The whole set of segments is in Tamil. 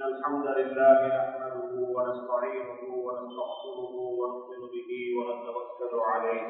إن الحمد لله نحمده ونستعينه ونستغفره ونؤمن به ونتوكل عليه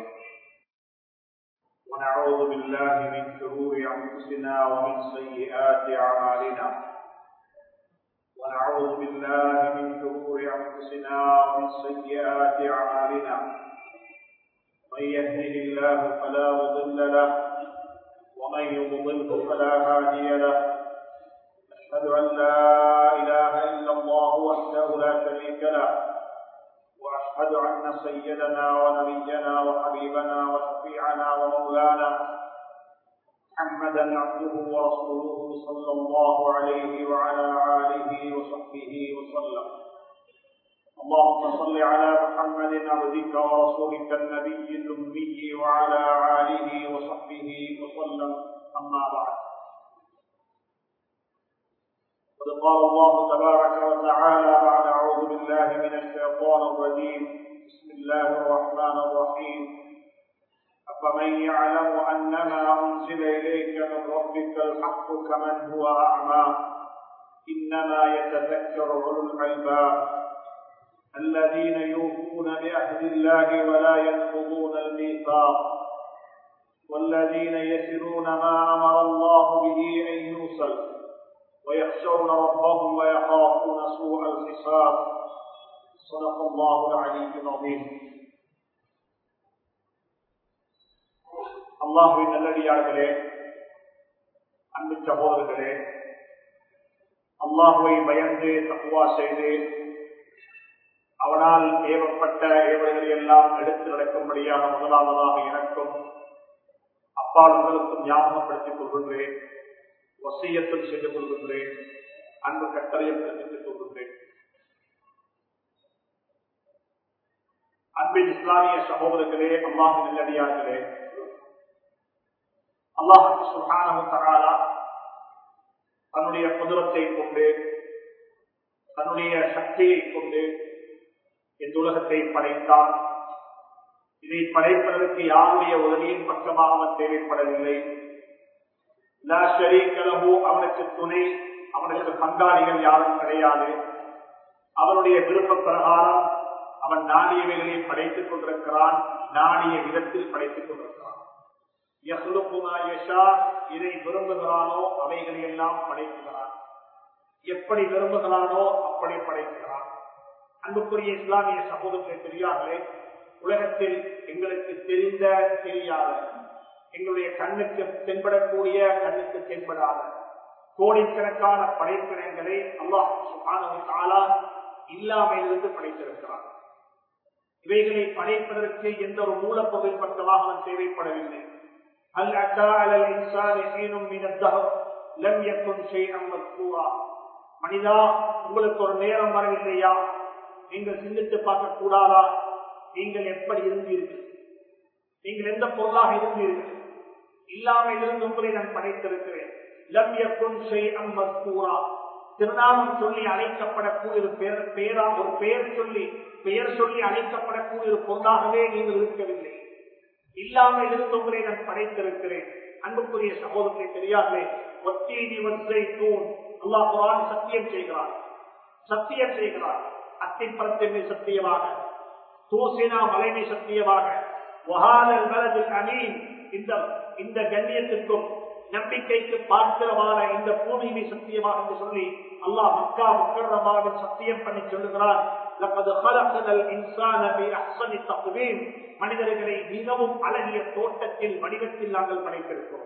ونعوذ بالله من شرور أنفسنا ومن سيئات أعمالنا ونعوذ بالله من شرور أنفسنا ومن سيئات أعمالنا من يهده الله فلا مضل له ومن يضلله فلا هادي له أشهد أن لا إله إلا الله وحده لا شريك له وأشهد أن سيدنا ونبينا وحبيبنا وشفيعنا ومولانا محمدا عبده ورسوله صلى الله عليه وعلى آله وصحبه وسلم اللهم صل على محمد عبدك ورسولك النبي الأمي وعلى آله وصحبه وسلم أما بعد قد قال الله تبارك وتعالى بعد أعوذ بالله من الشيطان الرجيم بسم الله الرحمن الرحيم أفمن يعلم أنما أنزل إليك من ربك الحق كمن هو أعمى إنما يتذكر أولو الألباب الذين يوفون بعهد الله ولا ينقضون الميثاق والذين يسرون ما أمر الله به أن يوصل ويخشون ربهم ويخافون سوء الحساب صدق الله العلي العظيم அல்லாஹுவின் நல்லடியார்களே அன்பு சகோதரர்களே அல்லாஹுவை பயந்து தக்குவா செய்து அவனால் ஏவப்பட்ட ஏவல்களை எல்லாம் எடுத்து நடக்கும்படியாக முதலாவதாக எனக்கும் அப்பால் உங்களுக்கும் ஞாபகப்படுத்திக் கொள்கின்றேன் வசியத்தில் செய்து கொள்கின்றேன் அன்பு கட்டளையும் தெரிவித்துக் கொள்கின்றேன் அன்பின் இஸ்லாமிய சகோதரர்களே அல்லாஹின் நல்லடியார்களே அல்லாஹு சுகானு தகாலா தன்னுடைய குதிரத்தை கொண்டு தன்னுடைய சக்தியை கொண்டு இந்த உலகத்தை படைத்தான் இதை படைப்பதற்கு யாருடைய உதவியின் பக்கமாக அவன் தேவைப்படவில்லை அவனுக்கு துணை அவனுக்கு பங்காளிகள் யாரும் கிடையாது அவனுடைய விருப்ப பிரகாரம் அவன் நாடியவைகளை படைத்துக் கொண்டிருக்கிறான் நாடிய விதத்தில் படைத்துக் கொண்டிருக்கிறான் இதை விரும்புகிறானோ அவைகளை எல்லாம் படைக்கிறான் எப்படி விரும்புகிறானோ அப்படி படைக்கிறான் அன்புக்குரிய இஸ்லாமிய சமூகத்தை தெரியாமலே உலகத்தில் எங்களுக்கு தெரிந்த தெரியாத எங்களுடைய கண்ணுக்கு தென்படக்கூடிய கண்ணுக்கு தென்படாத கோடிக்கணக்கான படைப்பினங்களை அல்லாஹ் இல்லாமையிலிருந்து படைத்திருக்கிறார் இவைகளை படைப்பதற்கு எந்த ஒரு மூலப்பொருள் பக்கமாக அவன் தேவைப்படவில்லை அல் அல் இன்சானும் மனிதா உங்களுக்கு ஒரு நேரம் வரவில்லையா நீங்கள் சிந்தித்து பார்க்க கூடாதா நீங்கள் எப்படி இருந்தீர்கள் நீங்கள் எந்த பொருளாக இருந்தீர்கள் இல்லாமல் இருந்து உங்களை நான் படைத்திருக்கிறேன் திருநாமம் சொல்லி அழைக்கப்படக்கூடிய ஒரு பேர் பேரா ஒரு பெயர் சொல்லி பெயர் சொல்லி அழைக்கப்படக்கூடிய ஒரு பொருளாகவே நீங்கள் இருக்கவில்லை இல்லாமல் இருந்து உங்களை நான் படைத்திருக்கிறேன் அன்புக்குரிய சகோதரத்தை தெரியாதே ஒத்தீதி வரிசை தூண் அல்லா குரான் சத்தியம் செய்கிறார் சத்தியம் செய்கிறார் அத்திப்பரத்தின் சத்தியமாக தூசினா மலைமை சத்தியமாக அமீன் இந்த இந்த கண்ணியத்திற்கும் நம்பிக்கைக்கு பாத்திரமான இந்த பூமியை சத்தியமாக என்று சொல்லி அல்லாஹ் மக்கா முக்கரமாக சத்தியம் பண்ணி சொல்லுகிறார் மனிதர்களை மிகவும் அழகிய தோட்டத்தில் வடிவத்தில் நாங்கள் படைத்திருக்கிறோம்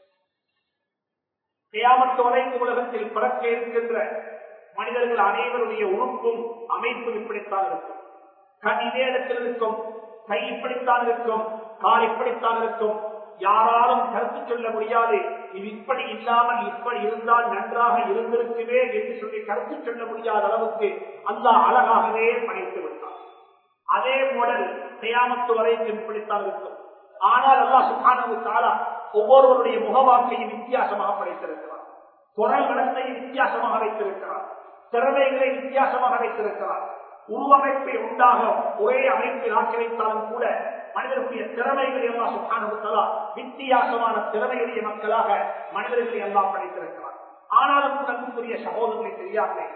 வரைக்கும் உலகத்தில் பிறக்க இருக்கின்ற மனிதர்கள் அனைவருடைய உறுப்பும் அமைப்பும் இப்படித்தான் இருக்கும் கண் இதே இடத்தில் இருக்கும் கை இப்படித்தான் இருக்கும் கால் இப்படித்தான் இருக்கும் யாராலும் கருத்து சொல்ல முடியாது இது இப்படி இல்லாமல் இப்படி இருந்தால் நன்றாக இருந்திருக்குமே என்று சொல்லி கருத்து சொல்ல முடியாத அளவுக்கு அந்த அழகாகவே படைத்து விட்டார் அதே மாடல் செய்யாமத்து வரைக்கும் இப்படித்தான் இருக்கும் ஆனால் அல்லா சுகானவு தாலா ஒவ்வொருவருடைய முகவாக்கையும் வித்தியாசமாக படைத்திருக்கிறார் குரல் நடத்தையும் வித்தியாசமாக வைத்திருக்கிறார் திறமைகளை வித்தியாசமாக வைத்திருக்கிறார் உருவமைப்பை உண்டாக ஒரே அமைப்பில் ஆக்கி வைத்தாலும் கூட மனிதர்களுடைய திறமைகளை எல்லாம் சுகானுத்தலா வித்தியாசமான திறமையுடைய மக்களாக மனிதர்களை எல்லாம் படைத்திருக்கிறார் ஆனாலும் அன்புக்குரிய சகோதரர்களை தெரியாதே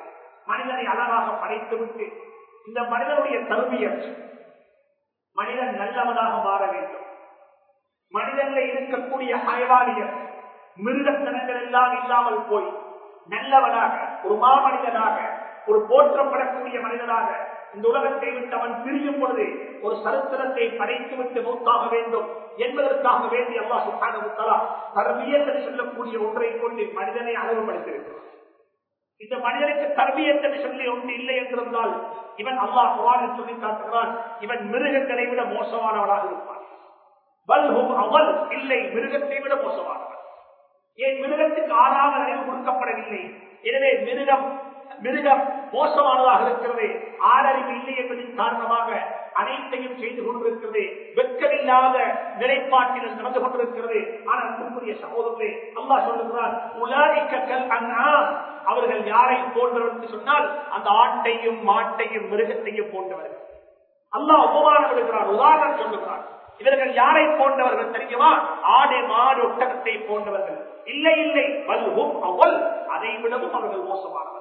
மனிதனை அழகாக படைத்துவிட்டு இந்த மனிதனுடைய தருவியம் மனிதன் நல்லவனாக மாற வேண்டும் மனிதனில் இருக்கக்கூடிய ஹயவானியர் மிருகத்தனங்கள் எல்லாம் இல்லாமல் போய் நல்லவனாக ஒரு மாமனிதனாக ஒரு போற்றப்படக்கூடிய மனிதனாக இந்த உலகத்தை விட்டு அவன் பிரியும் பொழுது ஒரு சரித்திரத்தை படைத்து விட்டு மூத்தாக வேண்டும் என்பதற்காக வேண்டி அல்லா சுகானா தர்மியத்தில் சொல்லக்கூடிய ஒன்றை கொண்டு மனிதனை அளவுபடுத்தியிருக்கிறார் இந்த மனிதனுக்கு தர்மியத்தை சொல்லி ஒன்று இல்லை என்றிருந்தால் இவன் அல்லாஹ் குரானில் சொல்லி காட்டுகிறான் இவன் மிருகங்களை விட மோசமானவனாக இருப்பான் வல்ஹும் அவல் இல்லை மிருகத்தை விட மோசமானவன் ஏன் மிருகத்துக்கு ஆறாவது அறிவு கொடுக்கப்படவில்லை எனவே மிருகம் மிருகம் மோசமானதாக இருக்கிறது ஆறறிவு இல்லை என்பதன் காரணமாக அனைத்தையும் செய்து கொண்டிருக்கிறது வெட்கமில்லாத நிலைப்பாட்டில் நடந்து கொண்டிருக்கிறது ஆனால் அன்புக்குரிய சகோதரர்களே அல்லா சொல்லுகிறார் உலாரிக்கல் அண்ணா அவர்கள் யாரை போன்றவர் என்று சொன்னால் அந்த ஆட்டையும் மாட்டையும் மிருகத்தையும் போன்றவர்கள் அல்லாஹ் உபமானம் விடுகிறார் உதாரணம் சொல்லுகிறார் இவர்கள் யாரை போன்றவர்கள் தெரியுமா ஆடு மாடு ஒட்டகத்தை போன்றவர்கள் இல்லை இல்லை வல்வும் அவள் அதை விடவும் அவர்கள் மோசமானவர்கள்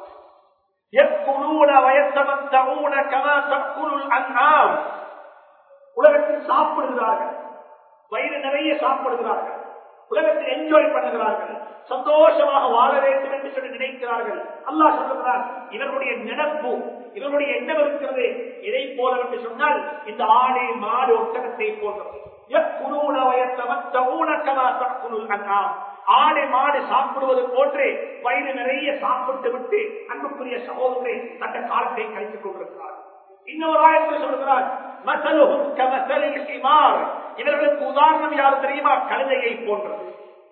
உலகத்தில் சாப்பிடுகிறார்கள் வயிறு நிறைய சாப்பிடுகிறார்கள் உலகத்தில் என்ஜாய் பண்ணுகிறார்கள் சந்தோஷமாக வாழ வேண்டும் என்று சொல்லி நினைக்கிறார்கள் அல்லாஹ் சொல்லுகிறார் இவர்களுடைய நினப்பு இவர்களுடைய எண்ணம் இருக்கிறது இதை போல என்று சொன்னால் இந்த ஆடு மாடு ஒட்டகத்தை போன்றது ஆடு மாடு சாப்பிடுவது போன்று வயிறு நிறைய சாப்பிட்டு விட்டு அன்புக்குரிய சகோதரரை தந்த காலத்தை கழித்துக் கொண்டிருக்கிறார் இன்னொரு ஆயத்தில் சொல்கிறார் இவர்களுக்கு உதாரணம் யார் தெரியுமா கழுதையை போன்றது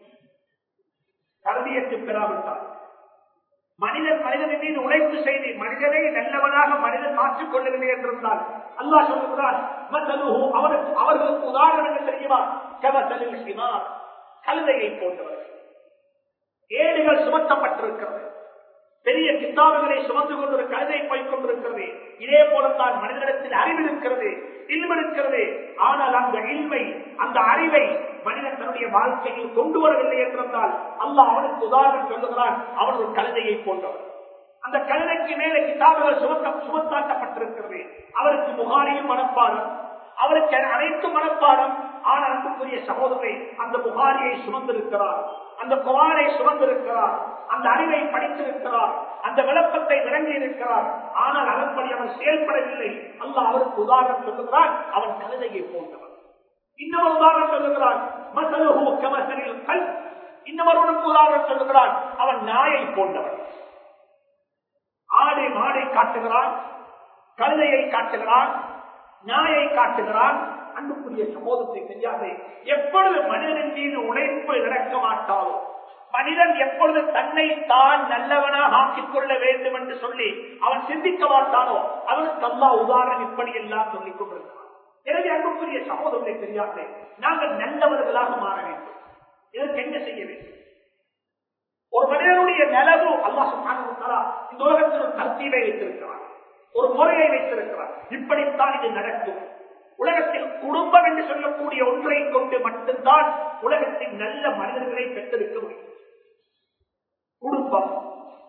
கருதியத்து பெறாவிட்டார் மனிதன் மனிதனின் மீது உழைப்பு செய்து மனிதனை நல்லவனாக மனிதன் மாற்றிக் கொள்ளவில்லை என்றிருந்தால் அல்லா சொல்லுகிறார் அவருக்கு அவர்களுக்கு உதாரணம் என்ன தெரியுமா கவசலில் சிமார் கழுதையை போன்றவர்கள் ஏடுகள் சுமத்தப்பட்டிருக்கிறது பெரிய கித்தாபுகளை சுமந்து கொண்டு ஒரு கழுதை போய் கொண்டிருக்கிறது இதே போலத்தான் மனிதனிடத்தில் அறிவு இருக்கிறது இல்மு இருக்கிறது ஆனால் அந்த இல்மை அந்த அறிவை மனிதன் தன்னுடைய வாழ்க்கையில் கொண்டு வரவில்லை என்றிருந்தால் அல்லாஹ் அவனுக்கு உதாரணம் சொல்லுகிறான் அவன் ஒரு கழுதையை போன்றவர் அந்த கழுதைக்கு மேலே கிதாபுகள் சுமத்த சுமத்தாட்டப்பட்டிருக்கிறது அவருக்கு முகாரியும் மனப்பாடம் அவருக்கு அனைத்து மனப்பாடம் ஆனால் அன்புக்குரிய சகோதரரை அந்த புகாரியை சுமந்திருக்கிறார் அந்த குரானை சுமந்திருக்கிறார் அந்த அறிவை படித்திருக்கிறார் அந்த விளக்கத்தை விளங்கி இருக்கிறார் ஆனால் அதன்படி அவன் செயல்படவில்லை அல்ல அவருக்கு உதாரணம் சொல்லுகிறான் அவன் கழுதையை போன்றவன் இன்னொரு உதாரணம் சொல்லுகிறான் மசலுகல் கல் இன்னொருவனுக்கு உதாரணம் சொல்லுகிறான் அவன் நாயை போன்றவன் ஆடை மாடை காட்டுகிறான் கழுதையை காட்டுகிறான் நாயை காட்டுகிறான் அன்புக்குரிய சமூகத்தை தெரியாது எப்பொழுது மனிதனின் மீது உழைப்பு இழக்க மாட்டாரோ மனிதன் எப்பொழுது தன்னை தான் நல்லவனாக ஆக்கிக் கொள்ள வேண்டும் என்று சொல்லி அவன் சிந்திக்க மாட்டானோ அவனுக்கு அல்லா உதாரணம் இப்படி எல்லாம் சொல்லிக் கொண்டிருக்கிறான் எனவே அன்புக்குரிய சமூகத்தை தெரியாது நாங்கள் நல்லவர்களாக மாற வேண்டும் இதற்கு என்ன செய்ய வேண்டும் ஒரு மனிதனுடைய நிலவு அல்லா சுகானா இந்த உலகத்தில் ஒரு கருத்தீவை வைத்திருக்கிறார் ஒரு முறையை வைத்திருக்கிறார் இப்படித்தான் இது நடக்கும் உலகத்தில் குடும்பம் என்று சொல்லக்கூடிய ஒன்றை கொண்டு மட்டும்தான் உலகத்தில் நல்ல மனிதர்களை பெற்றெடுக்க முடியும் குடும்பம்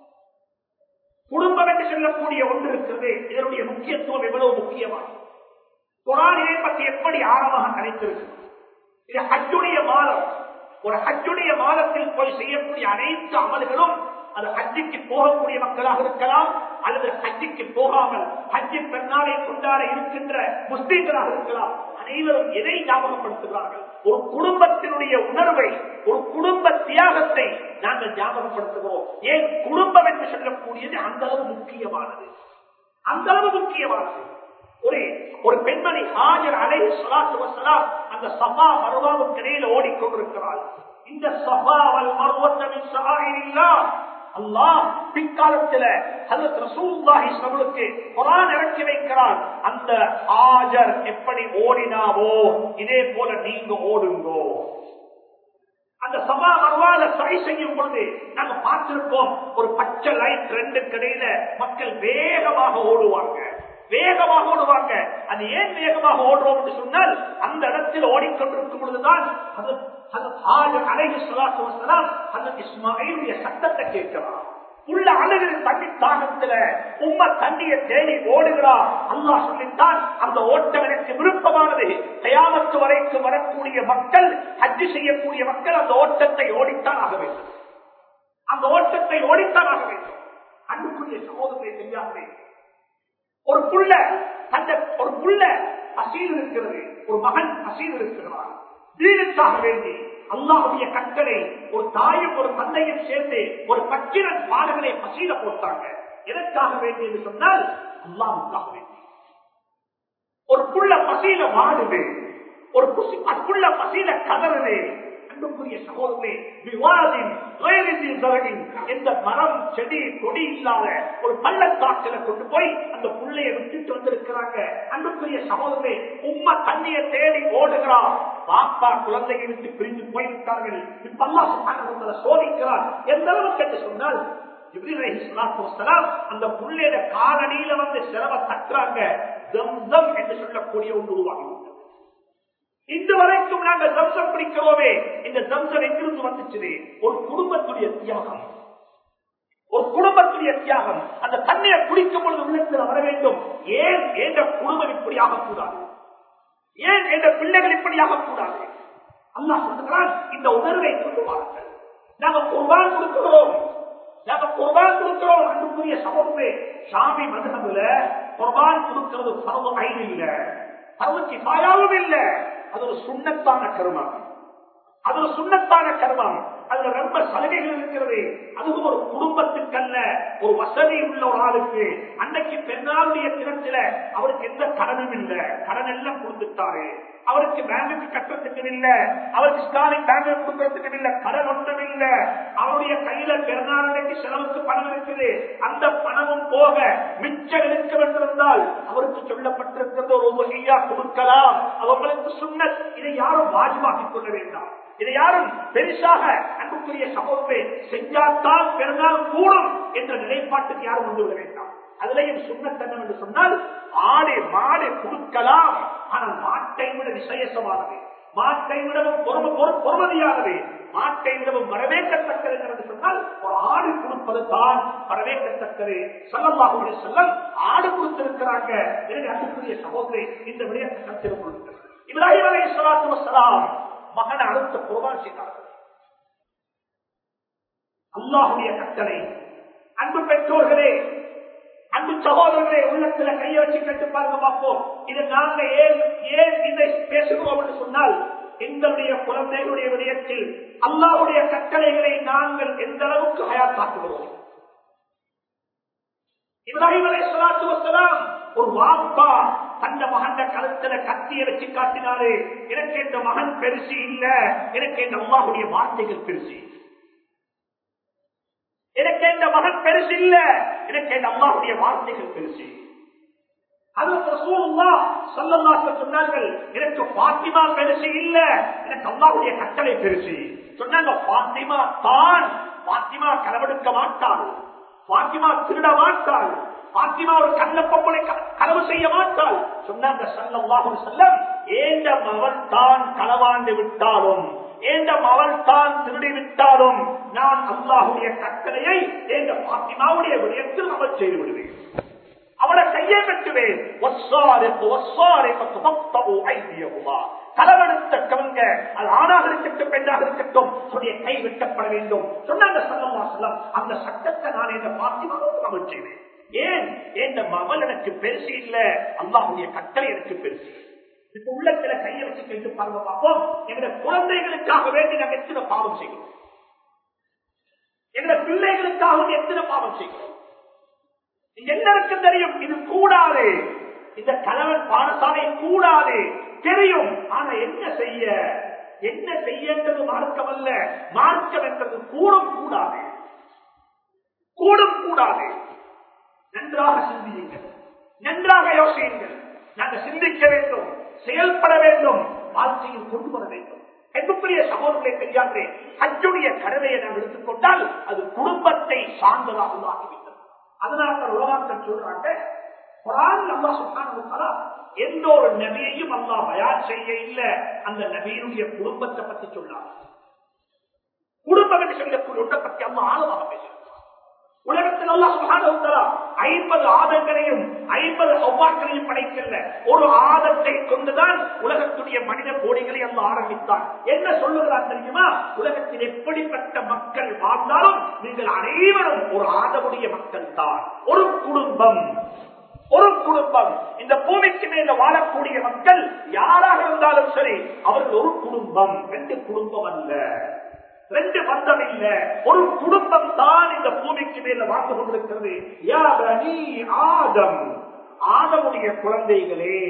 குடும்பம் என்று சொல்லக்கூடிய ஒன்று இருக்கிறது இதனுடைய முக்கியத்துவம் எவ்வளவு முக்கியமானது குரானியை பற்றி எப்படி ஆழமாக கணித்திருக்கு இது ஹஜ்ஜுடைய மாதம் ஒரு ஹஜ்ஜுடைய மாதத்தில் போய் செய்யக்கூடிய அனைத்து அமல்களும் அது ஹஜ்ஜிக்கு போகக்கூடிய மக்களாக இருக்கலாம் அல்லது ஹஜ்ஜிக்கு போகாமல் ஹஜ்ஜி பெண்ணாலை கொண்டாட இருக்கின்ற முஸ்லீம்களாக இருக்கலாம் அனைவரும் எதை ஞாபகப்படுத்துகிறார்கள் ஒரு குடும்பத்தினுடைய உணர்வை ஒரு குடும்ப தியாகத்தை நாங்கள் ஞாபகப்படுத்துகிறோம் ஏன் குடும்பம் என்று சொல்லக்கூடியது அந்த அளவு முக்கியமானது அந்த அளவு முக்கியமானது ஒரு ஒரு பெண்மணி ஹாஜர் அலை சலாத்து வசலாம் அந்த சபா மருவாவுக்கு இடையில ஓடிக்கொண்டிருக்கிறாள் இந்த சபாவல் மருவத்தமின் சகாயில்லா அல்லாஹ் பிற்காலத்துல ஹசரத் ரசூலுல்லாஹி ஸல்லல்லாஹு குர்ஆன் இறக்கி வைக்கிறான் அந்த ஆஜர் எப்படி ஓடினாவோ இதே போல நீங்க ஓடுங்கோ அந்த சபா மறுவாத சரி செய்யும் பொழுது நாங்க பார்த்திருக்கோம் ஒரு பச்சை லைட் ரெண்டு கடையில மக்கள் வேகமாக ஓடுவாங்க வேகமாக ஓடுவாங்க அது ஏன் வேகமாக ஓடுறோம் என்று சொன்னால் அந்த இடத்தில் ஓடிக்கொண்டிருக்கும் பொழுதுதான் அழகு சொல்லாத்து வசலாம் அந்த இஸ்மாயிலுடைய சத்தத்தை கேட்கலாம் உள்ள அழுகிற தண்ணி தாகத்துல உம்ம தண்ணிய தேடி ஓடுகிறா அல்லாஹ் சொல்லித்தான் அந்த ஓட்டம் எனக்கு விருப்பமானது தயாமத்து வரைக்கும் வரக்கூடிய மக்கள் ஹஜ்ஜு செய்யக்கூடிய மக்கள் அந்த ஓட்டத்தை ஓடித்தான் ஆக வேண்டும் அந்த ஓட்டத்தை ஓடித்தான் ஆக வேண்டும் அன்புக்குரிய சகோதரத்தை தெரியாதே ஒரு புள்ள அந்த ஒரு புள்ள பசியில் இருக்கிறது ஒரு மகன் பசியில் இருக்கிறார் தீனுக்காக வேண்டி அல்லாஹுடைய கட்டளை ஒரு தாயும் ஒரு தந்தையும் சேர்ந்து ஒரு பச்சிரன் பாடல்களை பசியில போட்டாங்க எதற்காக வேண்டி என்று சொன்னால் அல்லாவுக்காக வேண்டி ஒரு புள்ள பசியில வாடுது ஒரு புசி புள்ள பசியில கதறுது அன்புக்குரிய சகோதரே விவாதின் வயலின் தரகின் எந்த மரம் செடி கொடி இல்லாத ஒரு பள்ளத்தாக்கில கொண்டு போய் அந்த புள்ளைய விட்டுட்டு வந்திருக்கிறாங்க அன்புக்குரிய சகோதரே உம்மா தண்ணிய தேடி ஓடுகிறா பாப்பா குழந்தையை விட்டு பிரிந்து போய்விட்டார்கள் இப்ப அல்லாஹ் சுப்ஹானஹு வ தஆலா சோதிக்கிறார் எந்த அளவுக்கு என்று சொன்னால் ஜிப்ரீல் அலைஹிஸ்ஸலாத்து வஸ்ஸலாம் அந்த புள்ளையோட காலடியில வந்து சிரம தட்டுறாங்க ஜம்சம் என்று சொல்லக்கூடிய ஒன்று உருவாகிவிட்டது இன்று வரைக்கும் நாங்கள் ஜம்சம் பிடிக்கிறோமே இந்த ஜம்சம் எங்கிருந்து வந்துச்சு ஒரு குடும்பத்துடைய தியாகம் ஒரு குடும்பத்துடைய தியாகம் அந்த தண்ணியை குடிக்கும் பொழுது உள்ளத்தில் வர வேண்டும் ஏன் என்ற குடும்பம் இப்படி ஆகக்கூடாது ஏன் என்ற பிள்ளைகள் இப்படி ஆகக்கூடாது அல்லாஹ் சொல்லுகிறான் இந்த உணர்வை கொண்டு வாருங்கள் நாங்க குர்பான் கொடுக்கிறோம் நாங்க குர்பான் கொடுக்கிறோம் அன்புக்குரிய சமூகமே சாமி மதகமுல குர்பான் கொடுக்கிறது பரவ ஐன் இல்ல பரவ கிஃபாயாவும் இல்ல அது ஒரு சுண்ணத்தான கருமம் அது ஒரு சுண்ணத்தான கருமம் அதுல ரொம்ப சலுகைகள் இருக்கிறது அதுவும் ஒரு குடும்பத்துக்கல்ல ஒரு வசதி உள்ள ஒரு ஆளுக்கு அன்னைக்கு பெண்ணாளுடைய தினத்தில அவருக்கு எந்த கடனும் இல்ல கடன் எல்லாம் கொடுத்துட்டாரு அவருக்கு பேங்குக்கு கட்டுறதுக்கு இல்ல அவருக்கு இஸ்லாமிக் பேங்க் கொடுக்கறதுக்கு இல்ல கடன் ஒன்றும் இல்ல அவருடைய கையில பெருநாளைக்கு செலவுக்கு பணம் இருக்குது அந்த பணமும் போக மிச்சம் இருக்க வேண்டியிருந்தால் அவருக்கு சொல்லப்பட்டிருக்கிறது ஒரு வகையா கொடுக்கலாம் அவங்களுக்கு சுண்ண இதை யாரும் வாஜிபாக்கிக் கொள்ள வேண்டாம் இதை யாரும் பெருசாக அன்புக்குரிய சமூகத்தை செஞ்சால்தான் பெருநாள் கூடும் என்ற நிலைப்பாட்டுக்கு யாரும் வந்து விட வேண்டாம் அதுலயும் சுண்ணத்தன்னம் என்று சொன்னால் ஆடு மாடு கொடுக்கலாம் ஆனால் மாட்டை விட விசேஷமானது மாட்டை விடவும் பொறுமதியானது மாட்டை விடவும் வரவேற்கத்தக்கது என்று சொன்னால் ஒரு ஆடு கொடுப்பது தான் வரவேற்கத்தக்கது சொல்லமாக செல்லம் ஆடு கொடுத்திருக்கிறாங்க எனவே அன்புக்குரிய சகோதரி இந்த விடயத்தை கருத்தில் கொள்கிறார் இப்ராஹிம் அலை சலாத்து வசலாம் மகனை அடுத்த குர்பான் செய்தார்கள் அல்லாஹுடைய கட்டளை அன்பு பெற்றோர்களே அன்பு சகோதரர்களே உள்ளத்துல கையை வச்சு கேட்டு பாருங்க பார்ப்போம் இது நாங்க ஏன் ஏன் இதை பேசுகிறோம் என்று சொன்னால் எங்களுடைய குழந்தைகளுடைய விடயத்தில் அல்லாவுடைய கட்டளைகளை நாங்கள் எந்த அளவுக்கு ஹயாத்தாக்குகிறோம் இப்ராஹிம் அலை சலாத்து வசலாம் ஒரு வாப்பா தந்த மகன் கழுத்துல கத்திய வச்சு காட்டினாரு எனக்கு இந்த மகன் பெருசு இல்ல எனக்கு இந்த அம்மாவுடைய வார்த்தைகள் பெருசு எனக்கு இந்த மகன் பெருசு இல்ல எனக்கு இந்த அம்மாவுடைய வார்த்தைகள் பெருசு சொன்னார்கள் எனக்கு பாத்திமா பெருசு இல்ல எனக்கு அம்மாவுடைய கட்டளை பெருசு சொன்னாங்க பாத்திமா தான் பாத்திமா களவெடுக்க மாட்டாள் பாத்திமா திருட மாட்டாள் பாத்திமா ஒரு கண்ணப்பொம்பளை களவு செய்ய மாட்டாள் சொன்னாங்க சல்லாஹு செல்லம் ஏந்த மவள் தான் களவாண்டு விட்டாலும் ஏந்த மவள் தான் திருடி விட்டாலும் நான் அல்லாஹுடைய கட்டளையை ஏந்த பாத்திமாவுடைய விடயத்தில் அமல் செய்து விடுவேன் அவளை கையை வெட்டுவேன் களவெடுத்தவங்க அது ஆணாக இருக்கட்டும் பெண்ணாக இருக்கட்டும் அவருடைய கை வெட்டப்பட வேண்டும் சொன்னாங்க சொல்லமா சொல்லம் அந்த சட்டத்தை நான் இந்த பாத்திமாவோடு அமல் செய்வேன் ஏன் இந்த மகள் எனக்கு பெருசு இல்ல அல்லாஹுடைய கட்டளை எனக்கு பெருசு இப்ப உள்ளத்துல கையை வச்சு கேட்டு பாருங்க பார்ப்போம் எங்க குழந்தைகளுக்காக வேண்டி நாங்க எத்தனை பாவம் செய்கிறோம் எங்க பிள்ளைகளுக்காக எத்தனை பாவம் செய்கிறோம் எல்லாருக்கும் தெரியும் இது கூடாது இந்த கணவன் பாடசாலை கூடாது தெரியும் ஆனா என்ன செய்ய என்ன செய்யன்றது மார்க்கம் அல்ல மார்க்கம் என்றது கூடும் கூடாது கூடும் கூடாது நன்றாக சிந்தியுங்கள் நன்றாக யோசியுங்கள் நாங்கள் சிந்திக்க வேண்டும் செயல்பட வேண்டும் வாழ்க்கையில் கொண்டு வர வேண்டும் என்புக்குரிய சகோதரர்களை தெரியாதே அச்சுடைய கடமையை நாம் எடுத்துக்கொண்டால் அது குடும்பத்தை சார்ந்ததாக ஆகிவிட்டது அதனால உலகத்தில் சொல்றாங்க குரான் அல்லா சுல்தான் எந்த ஒரு நபியையும் அல்லா பயார் செய்ய இல்ல அந்த நபியினுடைய குடும்பத்தை பத்தி சொன்னார் குடும்பம் என்று சொல்லக்கூடிய ஒன்றை பற்றி அம்மா ஆழமாக பேசுகிறார் உலகத்தில் அல்லாஹ் சுப்ஹானஹு வ தஆலா ஐம்பது ஆதங்களையும் ஐம்பது அவ்வாக்களையும் படைக்கல ஒரு ஆதத்தை கொண்டுதான் உலகத்துடைய மனித கோடிகளை அல்ல ஆரம்பித்தான் என்ன சொல்லுகிறார் தெரியுமா உலகத்தில் எப்படிப்பட்ட மக்கள் வாழ்ந்தாலும் நீங்கள் அனைவரும் ஒரு ஆதமுடைய மக்கள் தான் ஒரு குடும்பம் ஒரு குடும்பம் இந்த பூமிக்கு மேல வாழக்கூடிய மக்கள் யாராக இருந்தாலும் சரி அவர்கள் ஒரு குடும்பம் ரெண்டு குடும்பம் அல்ல ரெண்டு பந்தம் இல்ல ஒரு குடும்பம் தான் இந்த பூமிக்கு மேல வாழ்ந்து கொண்டிருக்கிறது யா பனி ஆதம் ஆதமுடைய குழந்தைகளே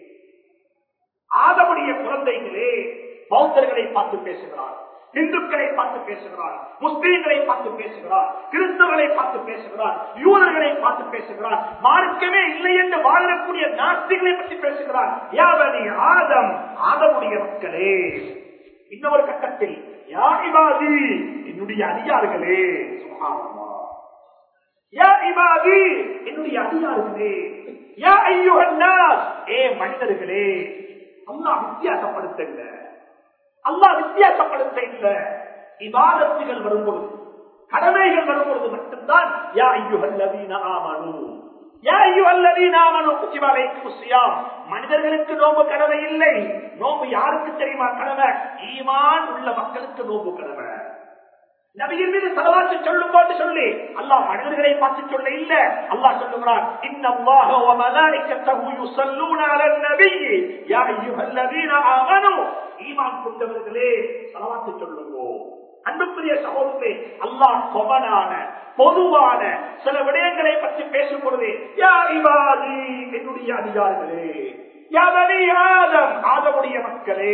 ஆதமுடைய குழந்தைகளே பௌத்தர்களை பார்த்து பேசுகிறார் இந்துக்களை பார்த்து பேசுகிறார் முஸ்லீம்களை பார்த்து பேசுகிறார் கிறிஸ்தவர்களை பார்த்து பேசுகிறார் யூதர்களை பார்த்து பேசுகிறார் மார்க்கமே இல்லை என்று வாழக்கூடிய நாஸ்திகளை பற்றி பேசுகிறார் யாவனி ஆதம் ஆதமுடைய மக்களே இன்னொரு கட்டத்தில் யா இபாதி என்னுடைய அடியார்களே சுப்ஹானல்லாஹ். யா இபாதி என்னுடைய அடியார்களே யா ஐயுஹன் நாஸ் ஏ மனிதர்களே அல்லாஹ் வித்தியாசப்படுத்தல அல்லாஹ் வித்தியாசப்படுத்த இல்ல இபாதத்துகள் வரும்பொழுது கடமைகள் வரும்பொழுது மட்டும்தான் யா ஐயுஹல் லதீன ஆமனு யா ஐயுஹல் லதீன ஆமனு குத்திப அலைக்கும் ஸியாம் மனிதர்களுக்கு நோம்பு கடமை இல்லை நோம்பு யாருக்கு தெரியுமா கடமை ஈமான் உள்ள மக்களுக்கு நோம்பு கடமை நபியின் மீது செலவாச்சு சொல்லும் போது சொல்லி அல்லாஹ் மனிதர்களை பார்த்து சொல்ல இல்ல அல்லாஹ் சொல்லுகிறான் இன்னல்லாஹ வ மலாயிகத்தஹு யுஸல்லூன அலன் நபிய் யா அய்யுஹல்லதீன ஆமனு ஈமான் கொண்டவர்களே செலவாச்சு சொல்லுங்க அன்புக்குரிய சகோதரே அல்லாஹ் கொமனான பொதுவான சில விடயங்களை பற்றி பேசும் பொழுது யா இபாதி என்னுடைய அதிகாரிகளே யா பனி ஆதம் ஆதமுடைய மக்களே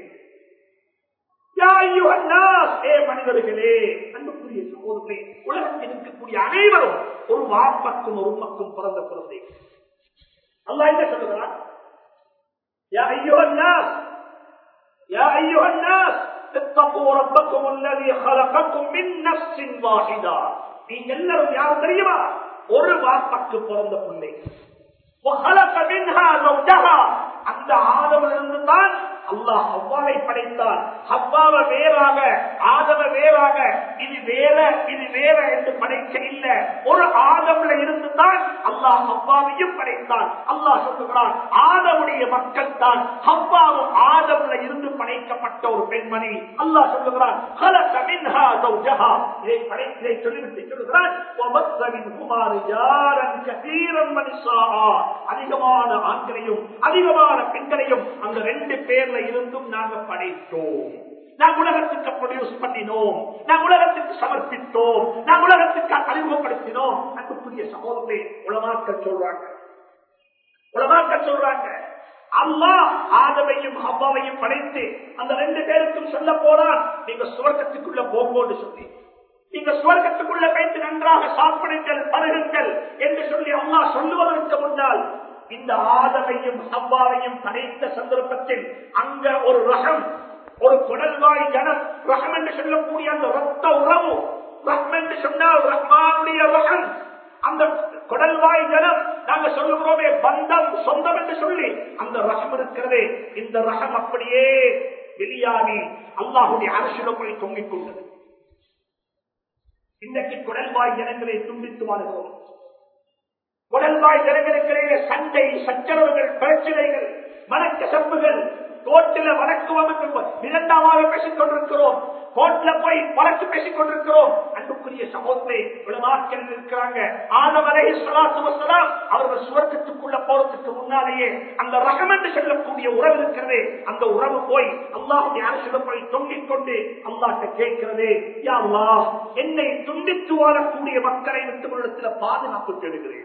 யா அய்யுஹன் நாஸ், ஏ மனிதர்களே அன்புக்குரிய சகோதரர்களே உலகத்தில் இருக்கக்கூடிய அனைவரும் ஒரு வாப்பக்கும் ஒரு உம்மக்கும் பிறந்த குழந்தை அல்லாஹ் என்ன சொல்லுகிறான் யா அய்யுஹன் நாஸ் யா அய்யுஹன் நாஸ் اتقوا ربكم الذي خلقكم من نفس واحدة நீங்க எல்லாரும் யார் தெரியுமா ஒரு வாப்பக்கு பிறந்த பிள்ளை وخلق منها زوجها அந்த ஆதமிலிருந்து தான் அல்லாஹ் ஹவ்வாவை படைத்தான் ஹவ்வாவ வேறாக ஆதம வேறாக இது வேற இது வேற என்று படைக்க இல்ல ஒரு ஆதம்ல இருந்து தான் அல்லாஹ் ஹவ்வாவையும் படைத்தான் அல்லாஹ் சொல்லுகிறான் ஆதமுடைய மக்கள் தான் ஹவ்வாவும் ஆதம்ல இருந்து படைக்கப்பட்ட ஒரு பெண்மணி அல்லாஹ் சொல்லுகிறான் خلق منها زوجها இதை படை இதை சொல்லிவிட்டு சொல்லுகிறான் وبث منهما رجالا كثيرا ونساء அதிகமான ஆண்களையும் அதிகமான பெண்களையும் அந்த ரெண்டு பேர்ல இருந்தும் நாங்க படைத்தோம் நாம் உலகத்துக்கு ப்ரொடியூஸ் பண்ணினோம் நாம் உலகத்துக்கு சமர்ப்பித்தோம் நாம் உலகத்துக்கு அறிமுகப்படுத்தினோம் அன்புக்குரிய சகோதரே உலமாக்கள் சொல்றாங்க உலமாக்கள் சொல்றாங்க அல்லாஹ் ஆதமையும் ஹவ்வாவையும் படைத்து அந்த ரெண்டு பேருக்கும் சொல்ல போறான் நீங்க சுவர்க்கத்துக்குள்ள போங்கோன்னு சொல்லி நீங்க சுவர்க்கத்துக்குள்ள வைத்து நன்றாக சாப்பிடுங்கள் பருகுங்கள் என்று சொல்லி அல்லாஹ் சொல்லுவதற்கு முன்னால் இந்த ஆதமையும் ஹவ்வாவையும் படைத்த சந்தர்ப்பத்தில் அங்க ஒரு ரகம் ஒரு குடல்வாய் ஜனம் ரகம் என்று சொல்லக்கூடிய அந்த ரத்த உறவு ரஹம் என்று சொன்னால் ரஹ்மானுடைய ரகம் அந்த குடல்வாய் ஜனம் நாங்க சொல்லுகிறோமே பந்தம் சொந்தம் என்று சொல்லி அந்த ரகம் இருக்கிறதே இந்த ரகம் அப்படியே வெளியாகி அல்லாஹுடைய அரசியல போய் தொங்கிக் கொண்டது இன்றைக்கு குடல்வாய் ஜனங்களை துண்டித்து வாழ்கிறோம் குடல்வாய் ஜனங்களுக்கிடையே சண்டை சச்சரவுகள் பிரச்சனைகள் மனக்கசப்புகள் கோட்டில வழக்குவம் என்று இரண்டாமாக பேசிக் கொண்டிருக்கிறோம் கோட்ல போய் வழக்கு பேசிக் கொண்டிருக்கிறோம் அன்புக்குரிய சகோதரே உலமாக்கள் இருக்கிறாங்க ஆதவரை சலாத்துவசலாம் அவர்கள் சுவர்க்கத்துக்குள்ள போறதுக்கு முன்னாலேயே அந்த ரகம் என்று சொல்லக்கூடிய உறவு இருக்கிறதே அந்த உறவு போய் அல்லாஹுடைய அரசிடம் போய் தொங்கிக் கொண்டு அல்லாட்ட கேட்கிறதே யா அல்லாஹ் என்னை துண்டித்து வாழக்கூடிய மக்களை விட்டு உள்ளத்துல பாதுகாப்பு தேடுகிறேன்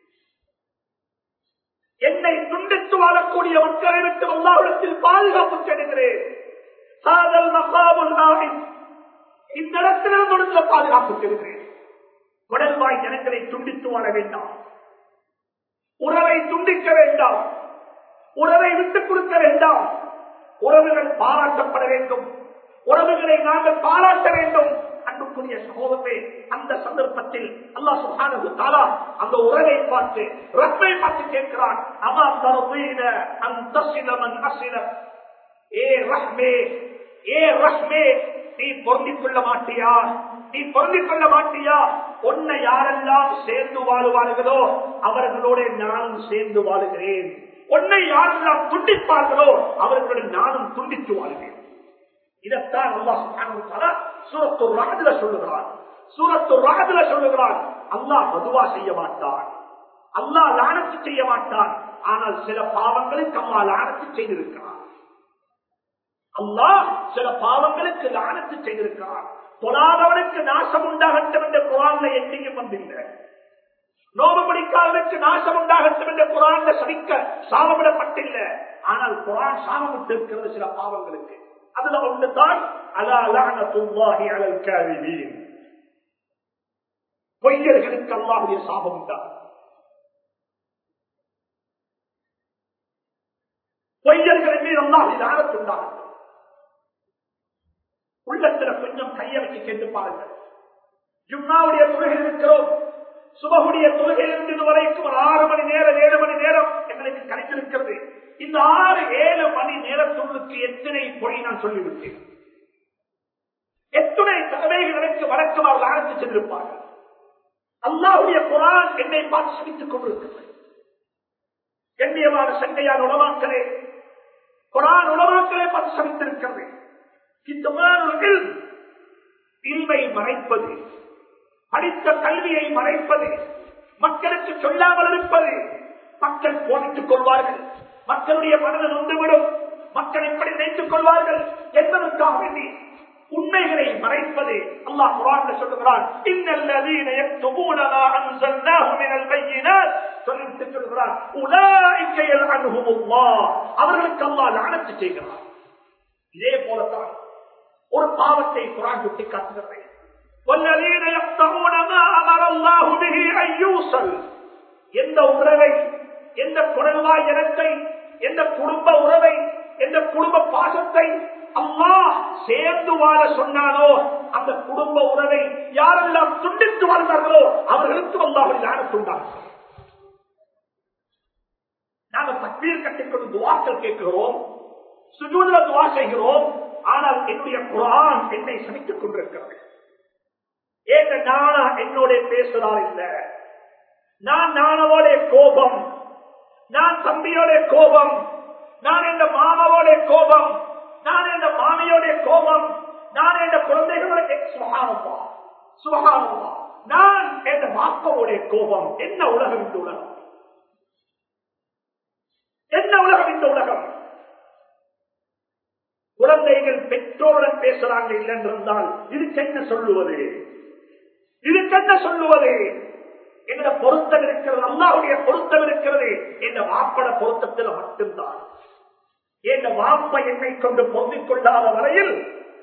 என்னை துண்டித்து வாழக்கூடிய மக்களை விட்டு அல்லாஹிடத்தில் பாதுகாப்பு தேடுகிறேன் சாதல் மகாபுல் நாவின் இந்த இடத்திலிருந்து ஒழுங்குல பாதுகாப்பு தேடுகிறேன் உடல்வாய் ஜனங்களை துண்டித்து வாழ வேண்டாம் உறவை துண்டிக்க வேண்டாம் உறவை விட்டுக் கொடுக்க வேண்டாம் உறவுகள் பாராட்டப்பட வேண்டும் உறவுகளை நாங்கள் பாராட்ட வேண்டும் அன்புக்குரிய சகோதரே அந்த சந்தர்ப்பத்தில் அல்லா சுகானது தாலா அந்த உறவை பார்த்து ரப்பை பார்த்து கேட்கிறான் அமா தரவீன அந்த சிலமன் அசில ஏ ரஹ்மே ஏ ரஹ்மே நீ பொருந்திக் கொள்ள மாட்டியா நீ பொருந்திக் கொள்ள மாட்டியா உன்னை யாரெல்லாம் சேர்ந்து வாழுவார்களோ அவர்களோட நானும் சேர்ந்து வாழுகிறேன் உன்னை யாரெல்லாம் துண்டிப்பார்களோ அவர்களுடன் நானும் துண்டித்து வாழ்கிறேன் இதைத்தான் அல்லாஹ் சுப்ஹானஹு வ தஆலா சூரத்துர் ரஅத்ல சொல்லுகிறான் சூரத்துர் ரஅத்ல சொல்லுகிறான் அல்லாஹ் மதுவா செய்ய மாட்டான் அல்லாஹ் லானத்து செய்ய மாட்டான் ஆனால் சில பாவங்களுக்கு அம்மா லானத்து செய்திருக்கிறான் அல்லாஹ் சில பாவங்களுக்கு லானத்து செய்திருக்கிறான் தொழாதவனுக்கு நாசம் உண்டாகட்டும் என்ற குரான்ல எண்ணியும் வந்தில்லை நோபு பிடிக்காதவனுக்கு நாசம் உண்டாகட்டும் என்ற குரான் சதிக்க சாபமிடப்பட்டில்ல ஆனால் குரான் சாபமிட்டு இருக்கிறது சில பாவங்களுக்கு அதுல ஒன்றுதான் அலா லஅனத்துல்லாஹி அலல் காதிபீன் பொய்யர்களுக்கு அல்லாஹ்வுடைய சாபம் உண்டாகும் பொய்யர்களின் மீது அல்லாஹ் லானத்து உண்டாகட்டும் உள்ளத்துல கொஞ்சம் கையை வச்சு கேட்டு பாருங்கள் ஜும்மாவுடைய தொழுகை இருக்கிறோம் சுபகுடைய தொழுகையிலிருந்து இது வரைக்கும் ஒரு ஆறு மணி நேரம் ஏழு மணி நேரம் எங்களுக்கு கிடைத்திருக்கிறது இந்த ஆறு ஏழு மணி நேரத்துள்ளுக்கு எத்தனை பொய் நான் சொல்லிவிட்டேன் எத்தனை தகவைகள் எனக்கு வழக்கமாக அழைத்து சென்றிருப்பார்கள் அல்லாவுடைய குரான் என்னை பார்த்து சிரித்துக் கொண்டிருக்கிறது கண்ணியமான சண்டையான உணவாக்களே குரான் உணவாக்களே பார்த்து சமைத்திருக்கிறது இல்மை மறைப்பது படித்த கல்வியை மறைப்பது மக்களுக்கு சொல்லாமல் இருப்பது மக்கள் போதித்துக் கொள்வார்கள் மக்களுடைய மனதை நொந்துவிடும் மக்கள் இப்படி நினைத்துக் கொள்வார்கள் என்பதற்காக வேண்டி உண்மைகளை மறைப்பது அல்லாஹ் குரான் சொல்லுகிறான் இன்னல்லதீன யக்துபூன மா அன்ஸல்னாஹு மினல் பையினாத் சொல்லிட்டு சொல்லுகிறான் உலாயிக யல்அன்ஹுமுல்லாஹ் அவர்களுக்கு அல்லாஹ் லஅனத் செய்கிறான் இதே போலத்தான் ஒரு பாவத்தை குரான் சுட்டி காட்டுகிறது والذين يقطعون ما امر الله به ان يوصل எந்த உறவை எந்த குடல்வாய் இனத்தை எந்த குடும்ப உறவை எந்த குடும்ப பாசத்தை அல்லாஹ் சேர்ந்து வாழ சொன்னானோ அந்த குடும்ப உறவை யாரெல்லாம் துண்டித்து வாழ்ந்தார்களோ அவர்களுக்கு அல்லாஹ் ஞானத்துண்டார்கள் நாங்கள் தக்பீர் கட்டிக்கொண்டு துவாக்கள் கேட்கிறோம் சுஜூதுல துவா செய்கிறோம் ஆனால் என்னுடைய குரான் என்னை சமைத்துக் கொண்டிருக்கிறது ஏங்க நானா என்னோட பேசுறார் இல்ல நான் நானவோட கோபம் நான் தம்பியோட கோபம் நான் என் மாமாவோட கோபம் நான் என் மாமியோட கோபம் நான் என் குழந்தைகளோட சுகானமா சுகானமா நான் என் மாப்பாவோட கோபம் என்ன உலகம் இந்த உலகம் என்ன உலகம் இந்த உலகம் குழந்தைகள் பெற்றோருடன் பேசுறாங்க இல்லைன்றிருந்தால் இதுக்கு என்ன சொல்லுவது இதுக்கு என்ன சொல்லுவது என்ற பொருத்தம் இருக்கிறது அல்லாவுடைய பொருத்தம் இருக்கிறது என்ற வாப்பட பொருத்தத்தில் மட்டும்தான் என்ற வாப்ப என்னை கொண்டு பொருந்திக் கொள்ளாத வரையில்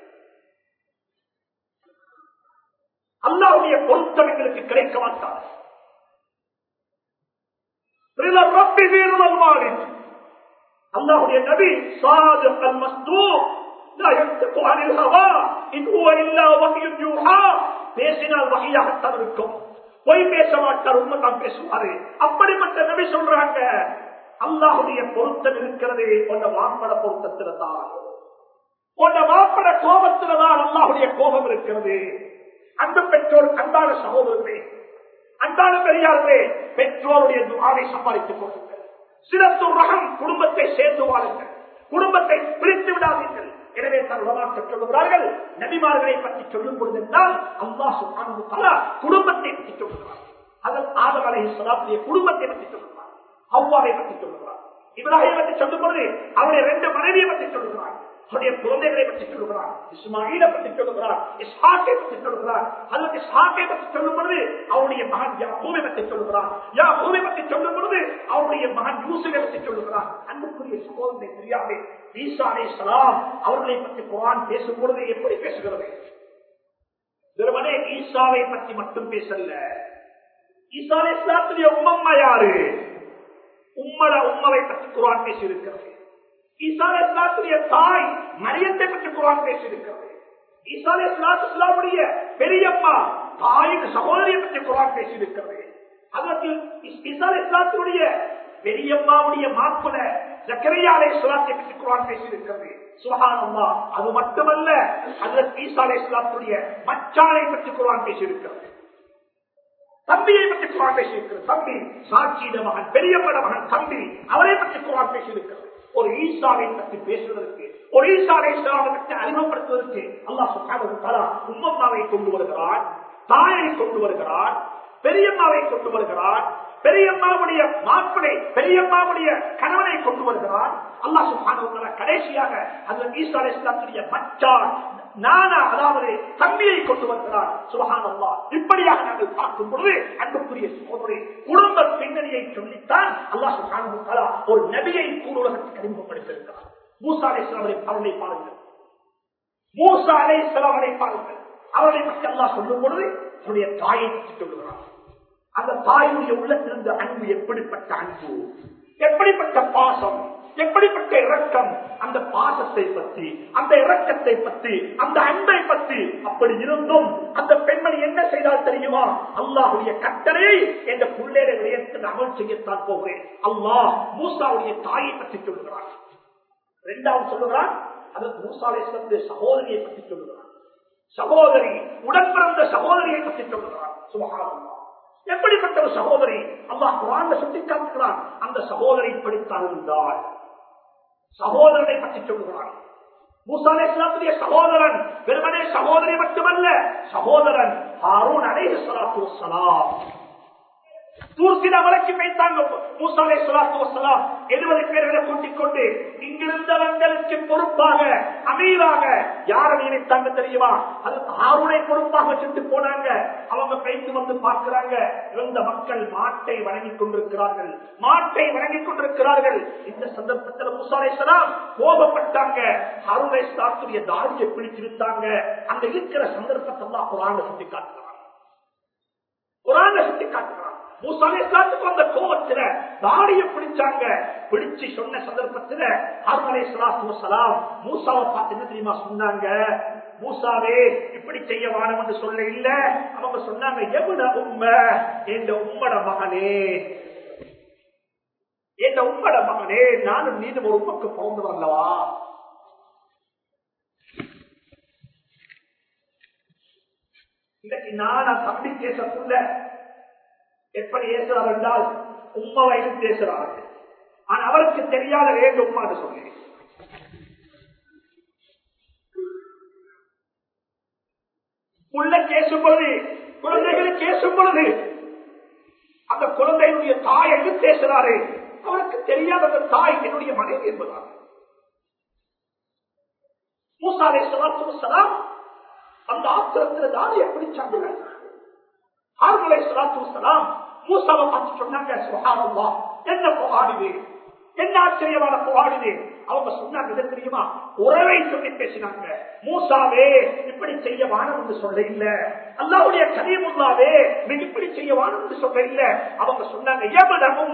அல்லாவுடைய பொருத்தம் எங்களுக்கு கிடைக்க மாட்டார் ரப்பி வீரல் மாலின் அல்லாஹுடைய நபி சாது அல் மஸ்தூர் لا ينطق عن الهوى إن هو إلا وحي يوحى பேசினால் வகையாகத்தான் இருக்கும் பொய் பேச மாட்டார் உண்மைதான் பேசுவாரு அப்படிப்பட்ட நபி சொல்றாங்க அல்லாஹுடைய பொருத்தம் இருக்கிறது உன்ன வாப்பட பொருத்தத்துல தான் உன்ன வாப்பட கோபத்துல தான் அல்லாஹுடைய கோபம் இருக்கிறது அன்பு பெற்றோர் அன்பான சகோதரர்களே அன்பான பெரியார்களே பெற்றோருடைய துவாவை சம்பாதித்துக் கொள்ளுங்கள் சிறப்பு ரகம் குடும்பத்தை சேர்த்து வாழுங்கள் குடும்பத்தை பிரித்து விடாதீர்கள் எனவே தன் உலமாக்க சொல்லுகிறார்கள் நபிமார்களை பற்றி சொல்லும் பொழுது என்றால் அல்லாஹ் சுப்ஹானஹு தஆலா குடும்பத்தை பற்றி சொல்லுகிறார் அதன் ஆதம் அலைஹிஸ்ஸலாத்துடைய குடும்பத்தை பற்றி சொல்லுகிறார் ஹவ்வாவை பற்றி சொல்லுகிறார் இப்ராஹிம் பற்றி சொல்லும் பொழுது அவருடைய ரெண்டு மனைவியை பற்றி சொல்லுகிறார் அவருடைய குழந்தைகளை பற்றி சொல்லுகிறார் இஸ்மாயிலை பற்றி சொல்லுகிறார் இஸ்ஹாக்கை பற்றி சொல்லுகிறார் அதற்கு இஸ்ஹாக்கை பற்றி சொல்லும் பொழுது அவருடைய மகன் யாக்கூபை பற்றி சொல்லுகிறார் யாக்கூபை பற்றி சொல்லும் பொழுது அவருடைய மகன் யூசுவை பற்றி சொல்லுகிறார் அன்புக்குரிய சகோதரனை தெரியாதே ஈசா அலைஹிஸ்ஸலாம் அவர்களை பற்றி குர்ஆன் பேசும் பொழுது எப்படி பேசுகிறது வெறுமனே ஈசாவை பற்றி மட்டும் பேசல ஈசா அலைஹிஸ்ஸலாத்துடைய உம்மம்மா யாரு உம்மட உம்மவை பற்றி குர்ஆன் பேசி இருக்கிறது ஈசாலுடைய தாய் மரியத்தை பற்றி குரான் பேசியிருக்கிறது ஈசாலுடைய பெரியம்மா தாயின் சகோதரியை பற்றி குரான் பேசியிருக்கிறது அதற்கு இஸ்லாத்துடைய பெரியம்மாவுடைய மாப்பிள ஜக்கரையாலை சுலாத்தை பற்றி குரான் பேசியிருக்கிறது சுகானம்மா அது மட்டுமல்ல அதுல ஈசாலை இஸ்லாத்துடைய மச்சானை பற்றி குரான் பேசியிருக்கிறது தம்பியை பற்றி குரான் பேசியிருக்கிறது தம்பி சாட்சியிட மகன் பெரியம்மட மகன் தம்பி அவரை பற்றி குரான் பேசியிருக்கிறது ஒரு ஈசாவை பற்றி பேசுவதற்கு ஒரு ஈசாவை இஸ்லாமை பற்றி அறிமுகப்படுத்துவதற்கு அல்லாஹ் சுகான உம்மம்மாவை கொண்டு வருகிறான் தாயை கொண்டு வருகிறான் பெரியம்மாவை கொண்டு வருகிறான் பெரியம்மாவுடைய மாப்பிளை பெரியம்மாவுடைய கணவனை கொண்டு வருகிறான் அல்லா சுபான கடைசியாக அந்த ஈசா இஸ்லாத்துடைய மச்சான் நானா அதாவது தம்பியை கொண்டு வருகிறார் சுபகான் அல்லா இப்படியாக நாங்கள் பார்க்கும் பொழுது அன்புக்குரிய சோதனை குடும்ப பின்னணியை சொல்லித்தான் அல்லா சுபான ஒரு நபியை கூடுலகத்துக்கு அறிமுகப்படுத்தியிருக்கிறார் மூசா அலை இஸ்லாமரை அவர்களை பாருங்கள் மூசா அலை இஸ்லாமரை பாருங்கள் அவர்களை பற்றி அல்லா சொல்லும் பொழுது அவருடைய தாயை பற்றி சொல்லுகிறார் அந்த தாயுடைய உள்ளத்திலிருந்து அன்பு எப்படிப்பட்ட அன்பு எப்படிப்பட்ட பாசம் எப்படிப்பட்ட இரக்கம் அந்த பாசத்தை பற்றி அந்த இரக்கத்தை பற்றி அந்த அன்பை பற்றி அப்படி இருந்தும் அந்த பெண்மணி என்ன செய்தால் தெரியுமா அல்லாஹுடைய கட்டளையை என்ற புள்ளேட விடயத்தில் அமல் செய்யத்தான் போகிறேன் அல்லாஹ் மூசாவுடைய தாயை பற்றி சொல்லுகிறார் இரண்டாவது சொல்லுகிறார் அதற்கு மூசாலேஸ்வரத்துடைய சகோதரியை பற்றி சொல்லுகிறார் சகோதரி உடன் பிறந்த சகோதரியை பற்றி சொல்லுகிறார் சுபகாரம் எப்படிப்பட்ட ஒரு சகோதரி அல்லாஹ் குரான் சுட்டி காட்டுகிறான் அந்த சகோதரி இப்படித்தான் இருந்தால் சகோதரனை பற்றி சொல்லுகிறான் மூசாலே இஸ்லாத்துடைய சகோதரன் வெறுமனே சகோதரி மட்டுமல்ல சகோதரன் ஹாரூன் அலைஹி ஸலாத்து வஸ்ஸலாம் தூர்சின வழக்கு வைத்தாங்க மூசாலே ஸலாத்து வஸ்ஸலாம் 70 பேர்களை கூட்டிக் கொண்டு இங்கிருந்தவங்களுக்கு பொறுப்பாக அமீராக யாரை நினைத்தாங்க தெரியுமா அது ஹாரூனை பொறுப்பாக வச்சுட்டு போனாங்க அவங்க பேச்சு வந்து பார்க்கிறாங்க இந்த மக்கள் மாட்டை வணங்கிக் கொண்டிருக்கிறார்கள் மாட்டை வணங்கிக் கொண்டிருக்கிறார்கள் இந்த சந்தர்ப்பத்தில் முசாலேஸ்வரம் கோபப்பட்டாங்க ஹருணை சாத்துடைய தாடியை பிடிச்சிருத்தாங்க அந்த இருக்கிற சந்தர்ப்பத்தை தான் குரான சுட்டி காட்டுகிறான் குரான சுட்டி காட்டுகிறான் மூசாலேஸ்வரத்துக்கு வந்த கோபத்துல தாடியை பிடிச்சாங்க பிடிச்சு சொன்ன சந்தர்ப்பத்துல ஹருணை சலாத்து மூசாவை பார்த்து என்ன தெரியுமா சொன்னாங்க மூசாவே இப்படி செய்ய வானம் என்று சொல்ல இல்ல அவங்க சொன்னாங்க எவ்வளவு உண்மை என்ற உம்மட மகனே என்ற உம்மட மகனே நானும் நீனும் ஒரு உமக்கு பிறந்து வரலவா இன்னைக்கு நானா தம்பி பேசக்குள்ள எப்படி பேசுறார் என்றால் உம்மா வயசு பேசுறார்கள் ஆனா அவருக்கு தெரியாத வேண்டும் உம்மான்னு சொன்னேன் உள்ள கேசும் பொழுது குழந்தைகளை கேசும் பொழுது அந்த குழந்தையினுடைய தாய் என்று பேசுறாரு அவருக்கு தெரியாத அந்த தாய் என்னுடைய மனைவி என்பதார் மூசாலே சலாத்து அந்த ஆத்திரத்தில் தானியை பிடிச்சாங்க ஆர்மலை சலாத்து சலாம் மூசாவை பார்த்து சொன்னாங்க சுகாரம்மா என்ன புகாடுது என்ன ஆச்சரியமான புகாடுது அவங்க சொன்னாங்க எது தெரியுமா உறவை சொல்லி பேசினாங்க மூசாவே இப்படி செய்ய வானம் என்று சொல்ல இல்ல அல்லாவுடைய கலிமுல்லாவே நீங்க இப்படி செய்ய வானம் என்று சொல்ல இல்ல அவங்க சொன்னாங்க எவனமும்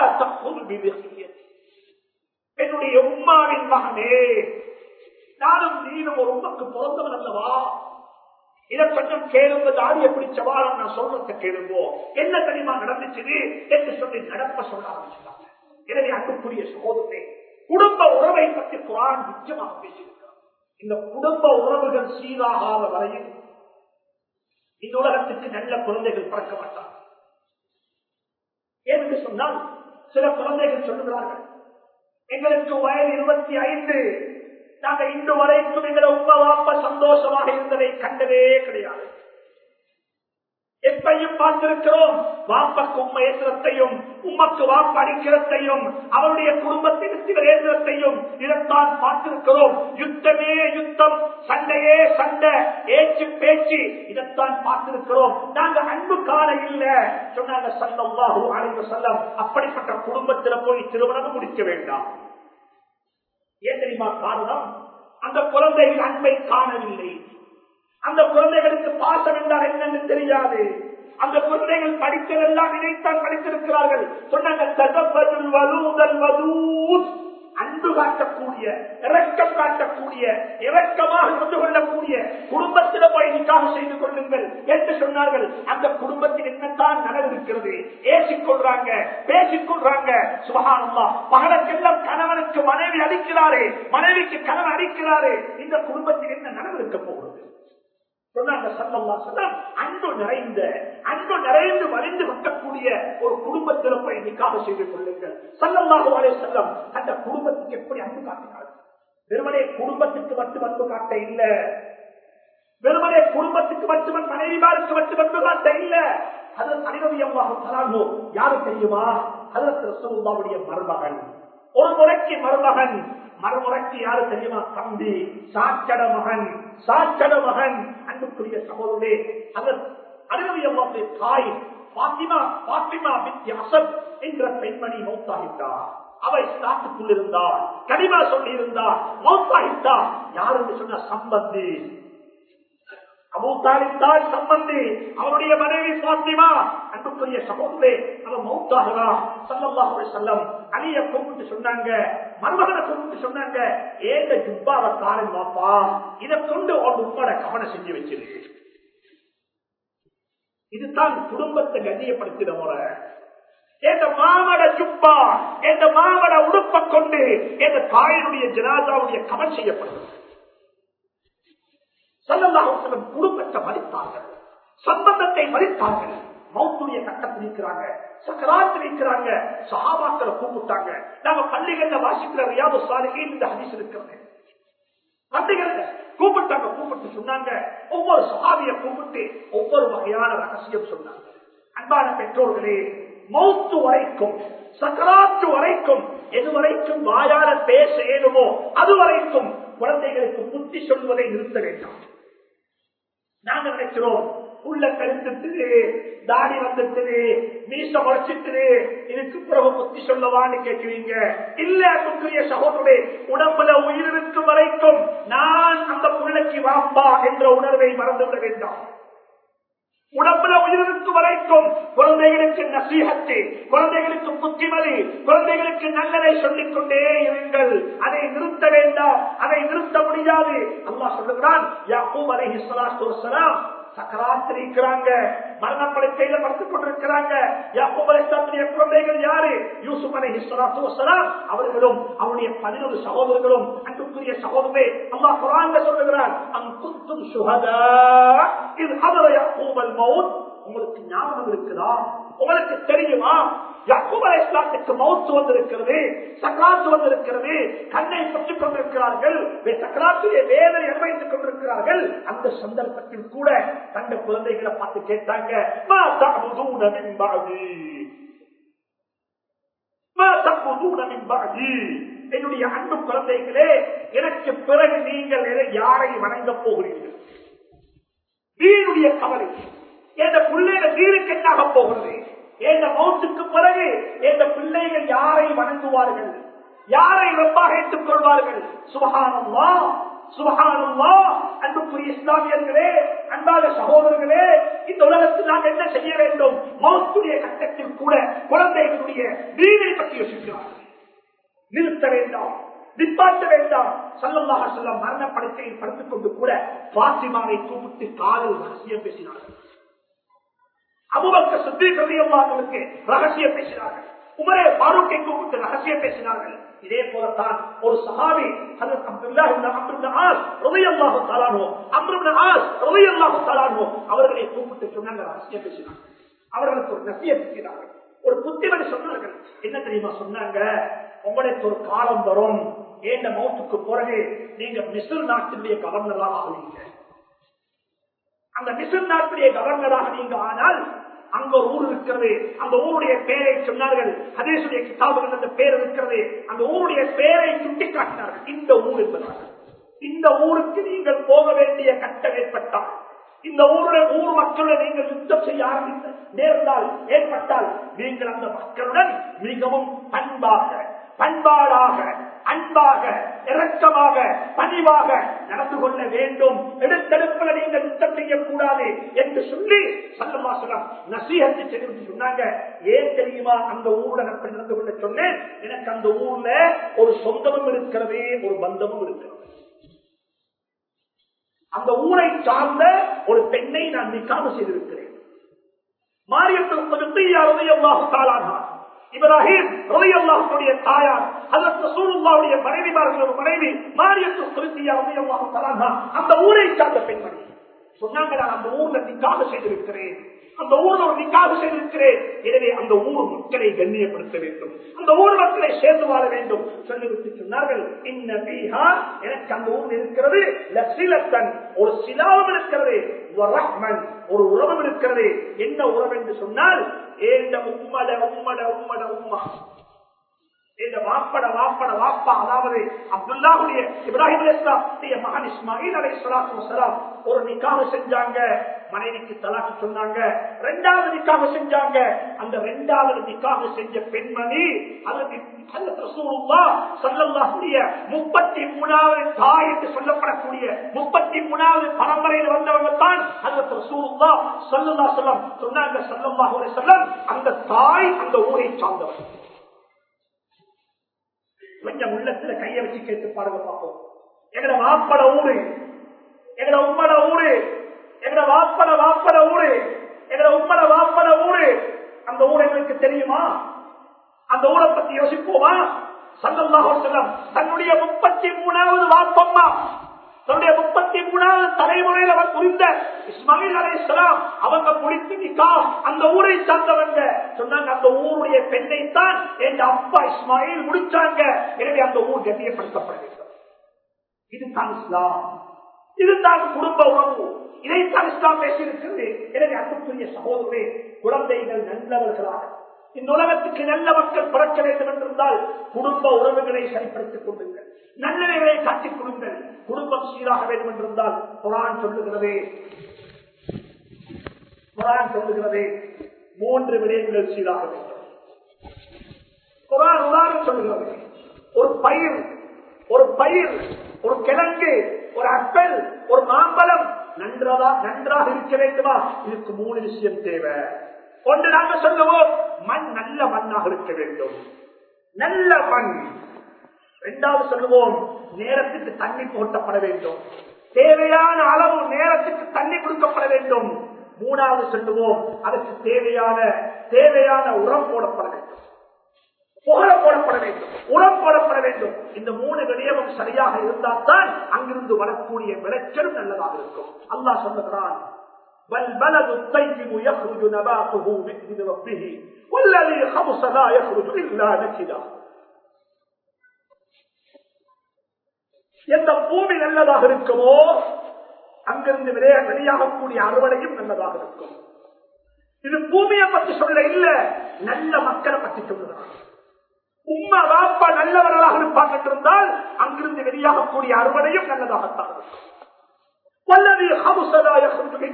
என்னுடைய உம்மாவின் மகனே நானும் நீனும் ஒரு உமக்கு பிறந்தவன் அல்லவா இதை கொஞ்சம் கேளுங்க தாடியை பிடிச்சவாரம் நான் சொல்றத கேளுங்கோ என்ன தெரியுமா நடந்துச்சு என்று சொல்லி நடப்ப சொல்ல ஆரம்பிச்சுட்டாங்க எனவே அன்புக்குரிய சகோதரே குடும்ப உறவை பற்றி குரான் நிச்சயமாக பேசியிருக்கிறார் இந்த குடும்ப உறவுகள் சீராகாத வரையில் இந்த உலகத்துக்கு நல்ல குழந்தைகள் பிறக்க மாட்டார் ஏனென்று சொன்னால் சில குழந்தைகள் சொல்லுகிறார்கள் எங்களுக்கு வயது இருபத்தி ஐந்து நாங்க இன்று வரைக்கும் எங்களை உப்ப வாப்ப சந்தோஷமாக இருந்ததை கண்டதே கிடையாது எப்பையும் பார்த்திருக்கிறோம் வாப்பக்கு உண்மை ஏற்றத்தையும் உமக்கு வாப்ப அடிக்கிறதையும் அவருடைய குடும்பத்தின் ஏற்றத்தையும் இதைத்தான் பார்த்திருக்கிறோம் யுத்தமே யுத்தம் சண்டையே சண்டை ஏச்சு பேச்சு இதைத்தான் பார்த்திருக்கிறோம் நாங்க அன்பு காண இல்ல சொன்னாங்க சல்லாஹூ அலைவு செல்லம் அப்படிப்பட்ட குடும்பத்துல போய் திருமணம் முடிக்க வேண்டாம் ஏன் தெரியுமா காரணம் அந்த குழந்தைகள் அன்பை காணவில்லை அந்த குழந்தைகளுக்கு பாசம் என்றால் என்னன்னு தெரியாது அந்த குழந்தைகள் படித்ததெல்லாம் நினைத்தான் படித்திருக்கிறார்கள் சொன்னாங்க அன்பு காட்டக்கூடிய இரக்கம் காட்டக்கூடிய இரக்கமாக நடந்து கொள்ளக்கூடிய குடும்பத்தில போய் நிக்காக செய்து கொள்ளுங்கள் என்று சொன்னார்கள் அந்த குடும்பத்தில் என்னத்தான் நடந்திருக்கிறது ஏசிக் கொள்றாங்க பேசிக் கொள்றாங்க சுபகானந்தா பகலக்கெல்லாம் கணவனுக்கு மனைவி அடிக்கிறாரே மனைவிக்கு கணவன் அடிக்கிறாரே இந்த குடும்பத்தில் என்ன நடந்திருக்க போகிறது சொன்னாங்க சல்லல்லா சொல்லம் அன்பு நிறைந்த அன்பு நிறைந்து வலிந்து வைக்கக்கூடிய ஒரு குடும்பத்தில் போய் நிக்காக செய்து கொள்ளுங்கள் சல்லல்லாஹு அலைஹி செல்லம் அந்த குடும்பத்துக்கு எப்படி அன்பு காட்டினார் வெறுமனே குடும்பத்துக்கு மட்டும் அன்பு காட்ட இல்ல வெறுமனே குடும்பத்துக்கு மட்டும் மனைவிமாருக்கு மட்டும் அன்பு காட்ட இல்ல அது அனிரவியமாக தராங்கோ யாரு தெரியுமா அதற்கு ரசூல்லாவுடைய மருமகன் ஒரு முறைக்கு மருமகன் மறுமுறைக்கு யாரு தெரியுமா தம்பி சாச்சட மகன் சாச்சட மகன் அன்புக்குரிய சகோதரே அவர் அனுபவியம்மாவுடைய தாய் பாத்திமா பாத்திமா வித்தியாசம் என்ற பெண்மணி மௌத்தாகிட்டார் அவள் ஸ்டாட்டுக்குள் இருந்தார் கனிமா சொல்லி இருந்தார் மௌத்தாகிட்டார் யார் என்று சொன்ன சம்பந்தி அபூத்தாலித்தாய் சம்பந்தி அவருடைய மனைவி பாத்திமா அன்புக்குரிய சகோதரே அவன் மௌத்தாகிறா சல்லல்லாஹு செல்லம் அலிய கூப்பிட்டு சொன்னாங்க மருமகனை கூப்பிட்டு சொன்னாங்க ஏங்க ஜுப்பாவை காரன் வாப்பா இதை கொண்டு ஒரு உட்பட கவனம் செஞ்சு வச்சிருக்கு இதுதான் குடும்பத்தை கண்ணியப்படுத்தின முறை எந்த மாமட ஜுப்பா எந்த மாமட உடுப்பை கொண்டு எந்த தாயினுடைய ஜனாதாவுடைய கவன் செய்யப்படுகிறது சல்லல்லாஹும் குடும்பத்தை மதித்தார்கள் சம்பந்தத்தை மதித்தார்கள் மௌத்துடைய கட்டத்தில் இருக்கிறாங்க சக்கராத்தில் இருக்கிறாங்க சகாபாக்களை கூப்பிட்டாங்க நாம பள்ளிகள்ல வாசிக்கிற ரியாது சாலையில் இந்த ஹதீஸ் இருக்கிறது பள்ளிகள்ல கூப்பிட்டாங்க கூப்பிட்டு சொன்னாங்க ஒவ்வொரு சகாபிய கூப்பிட்டு ஒவ்வொரு வகையான ரகசியம் சொன்னாங்க அன்பான பெற்றோர்களே மௌத்து வரைக்கும் சக்கராத்து வரைக்கும் எது வரைக்கும் வாயால பேச ஏழுமோ அது வரைக்கும் குழந்தைகளுக்கு புத்தி சொல்வதை நிறுத்த வேண்டாம் நாங்க நினைக்கிறோம் உள்ள கருத்துட்டு தாடி வந்துட்டு மீச முளைச்சிட்டு இதுக்கு பிறகு புத்தி சொல்லவான்னு கேட்கிறீங்க இல்ல அன்புக்குரிய சகோதரே உடம்புல உயிர் இருக்கும் வரைக்கும் நான் அந்த பிள்ளைக்கு வாப்பா என்ற உணர்வை மறந்துவிட வேண்டாம் உடம்புல உயிருக்கு வரைக்கும் குழந்தைகளுக்கு நசீகத்து குழந்தைகளுக்கு புத்திமதி குழந்தைகளுக்கு நல்லதை சொல்லிக் கொண்டே இருங்கள் அதை நிறுத்த வேண்டாம் அதை நிறுத்த முடியாது அல்லா சொல்லுகிறான் யாக்கூப் அலைஹி ஸலாத்து வஸலாம் சக்கராத்தில் இருக்கிறாங்க மரணப்படுக்கையில படுத்துக் கொண்டிருக்கிறாங்க யாக்கூப் அலைஹிஸ்ஸலாத்துடைய குழந்தைகள் யாரு யூசுப் அலைஹி ஸலாத்து வஸலாம் அவர்களும் அவருடைய பதினொரு சகோதரர்களும் அன்புக்குரிய சகோதரே அல்லாஹ் குர்ஆன்ல சொல்லுகிறான் அன் குன்தும் ஷுஹதா இது ஹதர யாக்கூப் அல் மௌத் உங்களுக்கு ஞாபகம் இருக்குதா உங்களுக்கு தெரியுமா யாக்கூப் அலைஹிஸ்ஸலாத்துக்கு மௌத் வந்திருக்கிறது சக்கராத்து வந்திருக்கிறது கண்ணை பற்றிக் கொண்டிருக்கிறார்கள் சக்கராத்துடைய வேதனை அனுபவித்துக் கொண்டிருக்கிறார்கள் அந்த சந்தர்ப்பத்தில் கூட தந்த குழந்தைகளை பார்த்து கேட்டாங்க மா தஅபுதூன மின் பஅதி மா தஅபுதூன மின் பஅதி என்னுடைய அன்பு குழந்தைகளே எனக்கு பிறகு நீங்கள் எதை- யாரை வணங்கப் போகிறீர்கள் வீணுடைய கவலை எந்த பிள்ளைகள் வீருக்கு என்னாக போகிறது எந்த மௌத்துக்கு பிறகு எந்த பிள்ளைகள் யாரை வணங்குவார்கள் யாரை ரப்பாக ஏற்றுக் கொள்வார்கள் சுபகானம்மா சுபகானம்மா அன்புக்குரிய இஸ்லாமியர்களே அன்பான சகோதரர்களே இந்த உலகத்தில் நாம் என்ன செய்ய வேண்டும் மௌத்துடைய கட்டத்தில் கூட குழந்தைகளுடைய வீணை பற்றி யோசிக்கிறார்கள் நிறுத்த வேண்டாம் நிப்பாட்ட வேண்டாம் சல்லல்லாஹு அலைஹி வஸல்லம் மரண படுக்கையில் படுத்துக் கொண்டு கூட பாத்திமாவை கூப்பிட்டு காதல் ரகசியம் பேசினார்கள் அபுபக்க சித்திக் ரலியல்லாஹுவுக்கு ரகசியம் பேசினார்கள் உமரே பாரூக்கை கூப்பிட்டு ரகசியம் பேசினார்கள் இதே போலத்தான் ஒரு சஹாபி ஹஜரத் Abdullah ibn Amr ibn As ரலியல்லாஹு தஆலா அன்ஹு அம்ர் இப்னு ஆஸ் ரலியல்லாஹு தஆலா அன்ஹு அவர்களை கூப்பிட்டு சொன்னாங்க ரகசியம் பேசினார்கள் அவர்களுக்கு ஒரு நசியத் செய்தார்கள் ஒரு புத்திமதி சொன்னார்கள் என்ன தெரியுமா சொன்னாங்க உங்களுக்கு ஒரு காலம் வரும் ஏண்ட மௌத்துக்கு பிறகு நீங்க மிஸ்ர் நாட்டினுடைய கவர்னராக ஆகுவீங்க அந்த மிஸ்ர் நாட்டுடைய கவர்னராக நீங்க ஆனால் அங்க ஒரு ஊர் இருக்கிறது அந்த ஊருடைய பெயரை சொன்னார்கள் ஹதீசுடைய கிதாபுகள் அந்த பேர் இருக்கிறது அந்த ஊருடைய பெயரை சுட்டி காட்டினார்கள் இந்த ஊர் என்பதாக இந்த ஊருக்கு நீங்கள் போக வேண்டிய கட்டம் ஏற்பட்டால் இந்த ஊருடைய ஊர் மக்களுடன் நீங்கள் யுத்தம் செய்ய ஆரம்பித்த நேர்ந்தால் ஏற்பட்டால் நீங்கள் அந்த மக்களுடன் மிகவும் அன்பாக பண்பாடாக அன்பாக இரக்கமாக பணிவாக நடந்து கொள்ள வேண்டும் எடுத்தெடுப்பில் நீங்கள் யுத்தம் செய்யக்கூடாது என்று சொல்லி சல்லமா சொல்லம் நசீகத்தை செய்து சொன்னாங்க ஏன் தெரியுமா அந்த ஊருடன் அப்படி நடந்து கொள்ள சொன்னேன் எனக்கு அந்த ஊர்ல ஒரு சொந்தமும் இருக்கிறது ஒரு பந்தமும் இருக்கிறது அந்த ஊரை சார்ந்த ஒரு பெண்ணை நான் நிக்காம செய்திருக்கிறேன் மாரியத்தில் இப்ராஹிம் ரலியல்லாஹுடைய தாயார் ஹஜரத் ரசூலுல்லாஹுடைய மனைவிமார்கள் ஒரு மனைவி மாரியத்து குருத்தியா ரலியல்லாஹு தஆலா அந்த ஊரை சார்ந்த பெண்மணி சொன்னாங்க நான் அந்த ஊர்ல நிக்காக செய்திருக்கிறேன் அந்த ஊர்ல ஒரு நிக்காக செய்திருக்கிறேன் எனவே அந்த ஊர் மக்களை கண்ணியப்படுத்த வேண்டும் அந்த ஊர் மக்களை சேர்ந்து வாழ வேண்டும் சொல்லிவிட்டு சொன்னார்கள் இன்ன பீஹா எனக்கு அந்த ஊர் இருக்கிறது லசிலத்தன் ஒரு சிலாவும் இருக்கிறது வரஹ்மன் ஒரு உறவும் இருக்கிறது என்ன உறவு என்று சொன்னால் ஏண்ட உம்மட உம்மட உம்மட உம்மா இந்த வாப்பட வாப்பட வாப்பா அதாவது அப்துல்லாவுடைய இப்ராஹிம் அலிஸ்லாமுடைய மகன் இஸ்மாயில் அலை சலாத்து ஒரு நிக்காக செஞ்சாங்க மனைவிக்கு தலாக்கு சொன்னாங்க ரெண்டாவது நிக்காக செஞ்சாங்க அந்த ரெண்டாவது நிக்காக செஞ்ச பெண்மணி முப்பத்தி மூணாவது தாய் என்று சொல்லப்படக்கூடிய முப்பத்தி மூணாவது பரம்பரையில் வந்தவங்க தான் அந்த சொல்லல்லா சொல்லம் சொன்னாங்க சொல்லல்லா சொல்லம் அந்த தாய் அந்த ஊரை சார்ந்தவர் கொஞ்சம் உள்ளத்துல கைய வச்சு கேட்டு பாருங்க பார்ப்போம் எங்கட வாப்பட ஊரு எங்கட உம்மட ஊரு எங்கட வாப்பட வாப்பட ஊரு எங்கட உம்மட வாப்பட ஊரு அந்த ஊர் எங்களுக்கு தெரியுமா அந்த ஊரை பத்தி யோசிப்போமா சல்லல்லாஹு செல்லம் தன்னுடைய முப்பத்தி மூணாவது வாப்பம்மா தன்னுடைய முப்பத்தி மூணாவது தலைமுறையில் அவர் புரிந்த இஸ்மாயில் அலை இஸ்லாம் அவங்க முடித்து நிக்கா அந்த ஊரை சார்ந்தவங்க சொன்னாங்க அந்த ஊருடைய பெண்ணை தான் என் அப்பா இஸ்மாயில் முடிச்சாங்க எனவே அந்த ஊர் கண்ணியப்படுத்தப்பட வேண்டும் இதுதான் இஸ்லாம் இதுதான் குடும்ப உறவு இதைத்தான் இஸ்லாம் பேசியிருக்கிறது எனவே அன்புக்குரிய சகோதரே குழந்தைகள் நல்லவர்களாக இந்த உலகத்துக்கு நல்ல மக்கள் பிறக்க வேண்டும் என்றிருந்தால் குடும்ப உறவுகளை சரிப்படுத்திக் கொள்ளுங்கள் நல்லவைகளை காட்டிக் கொடுங்கள் குடும்பம் சீராக வேண்டும் என்றிருந்தால் குரான் சொல்லுகிறதே குரான் சொல்லுகிறதே மூன்று விடயங்கள் சீராக வேண்டும் குரான் உதாரணம் சொல்லுகிறது ஒரு பயிர் ஒரு பயிர் ஒரு கிழங்கு ஒரு அப்பல் ஒரு மாம்பழம் நன்றதா நன்றாக இருக்க வேண்டுமா இதுக்கு மூணு விஷயம் தேவை ஒன்று நாங்கள் சொல்லுவோம் மண் நல்ல மண்ணாக இருக்க வேண்டும் நல்ல மண் இரண்டாவது சொல்லுவோம் நேரத்துக்கு தண்ணி போட்டப்பட வேண்டும் தேவையான அளவு நேரத்துக்கு தண்ணி கொடுக்கப்பட வேண்டும் மூணாவது சொல்லுவோம் அதற்கு தேவையான தேவையான உரம் போடப்பட வேண்டும் புகழ போடப்பட வேண்டும் உரம் போடப்பட வேண்டும் இந்த மூணு விடயமும் சரியாக இருந்தால் தான் அங்கிருந்து வரக்கூடிய விளைச்சலும் நல்லதாக இருக்கும் அல்லாஹ் சொல்லுகிறான் والبلد الطيب يخرج نباته بإذن ربه والذي خبص لا يخرج إلا نكدا எந்த பூமி நல்லதாக இருக்குமோ அங்கிருந்து வெளியே வெளியாகக்கூடிய அறுவடையும் நல்லதாக இருக்கும் இது பூமியை பற்றி சொல்ல இல்ல நல்ல மக்களை பற்றி சொல்லுகிறான் உண்மை வாப்பா நல்லவர்களாக இருப்பாங்க என்றிருந்தால் அங்கிருந்து வெளியாகக்கூடிய அறுவடையும் நல்லதாகத்தான் இருக்கும் வல்லது ஹவுசதாய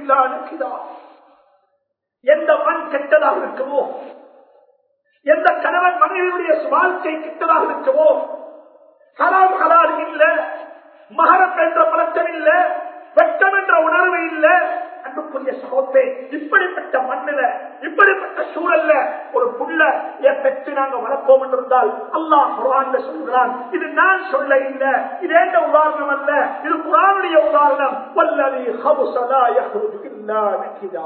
எந்த மண் கெட்டதாக இருக்குமோ எந்த கணவன் மனைவியுடைய வாழ்க்கை கெட்டதாக இருக்குமோ ஹலால் ஹலால் இல்ல மகரம் என்ற பழக்கம் இல்ல வெட்டம் என்ற உணர்வு இல்ல அன்புக்குரிய சகோதரே இப்படிப்பட்ட மண்ணில இப்படிப்பட்ட சூழல்ல ஒரு புள்ள பெற்று நாங்க வளர்ப்போம் என்றிருந்தால் அல்லாஹ் குரான் சொல்கிறான் இது நான் சொல்ல இல்ல இது ஏண்ட உதாரணம் அல்ல இது குரானுடைய உதாரணம் வல்லதி ஹபுசதா யஹ்ருஜு இல்லா நக்கிதா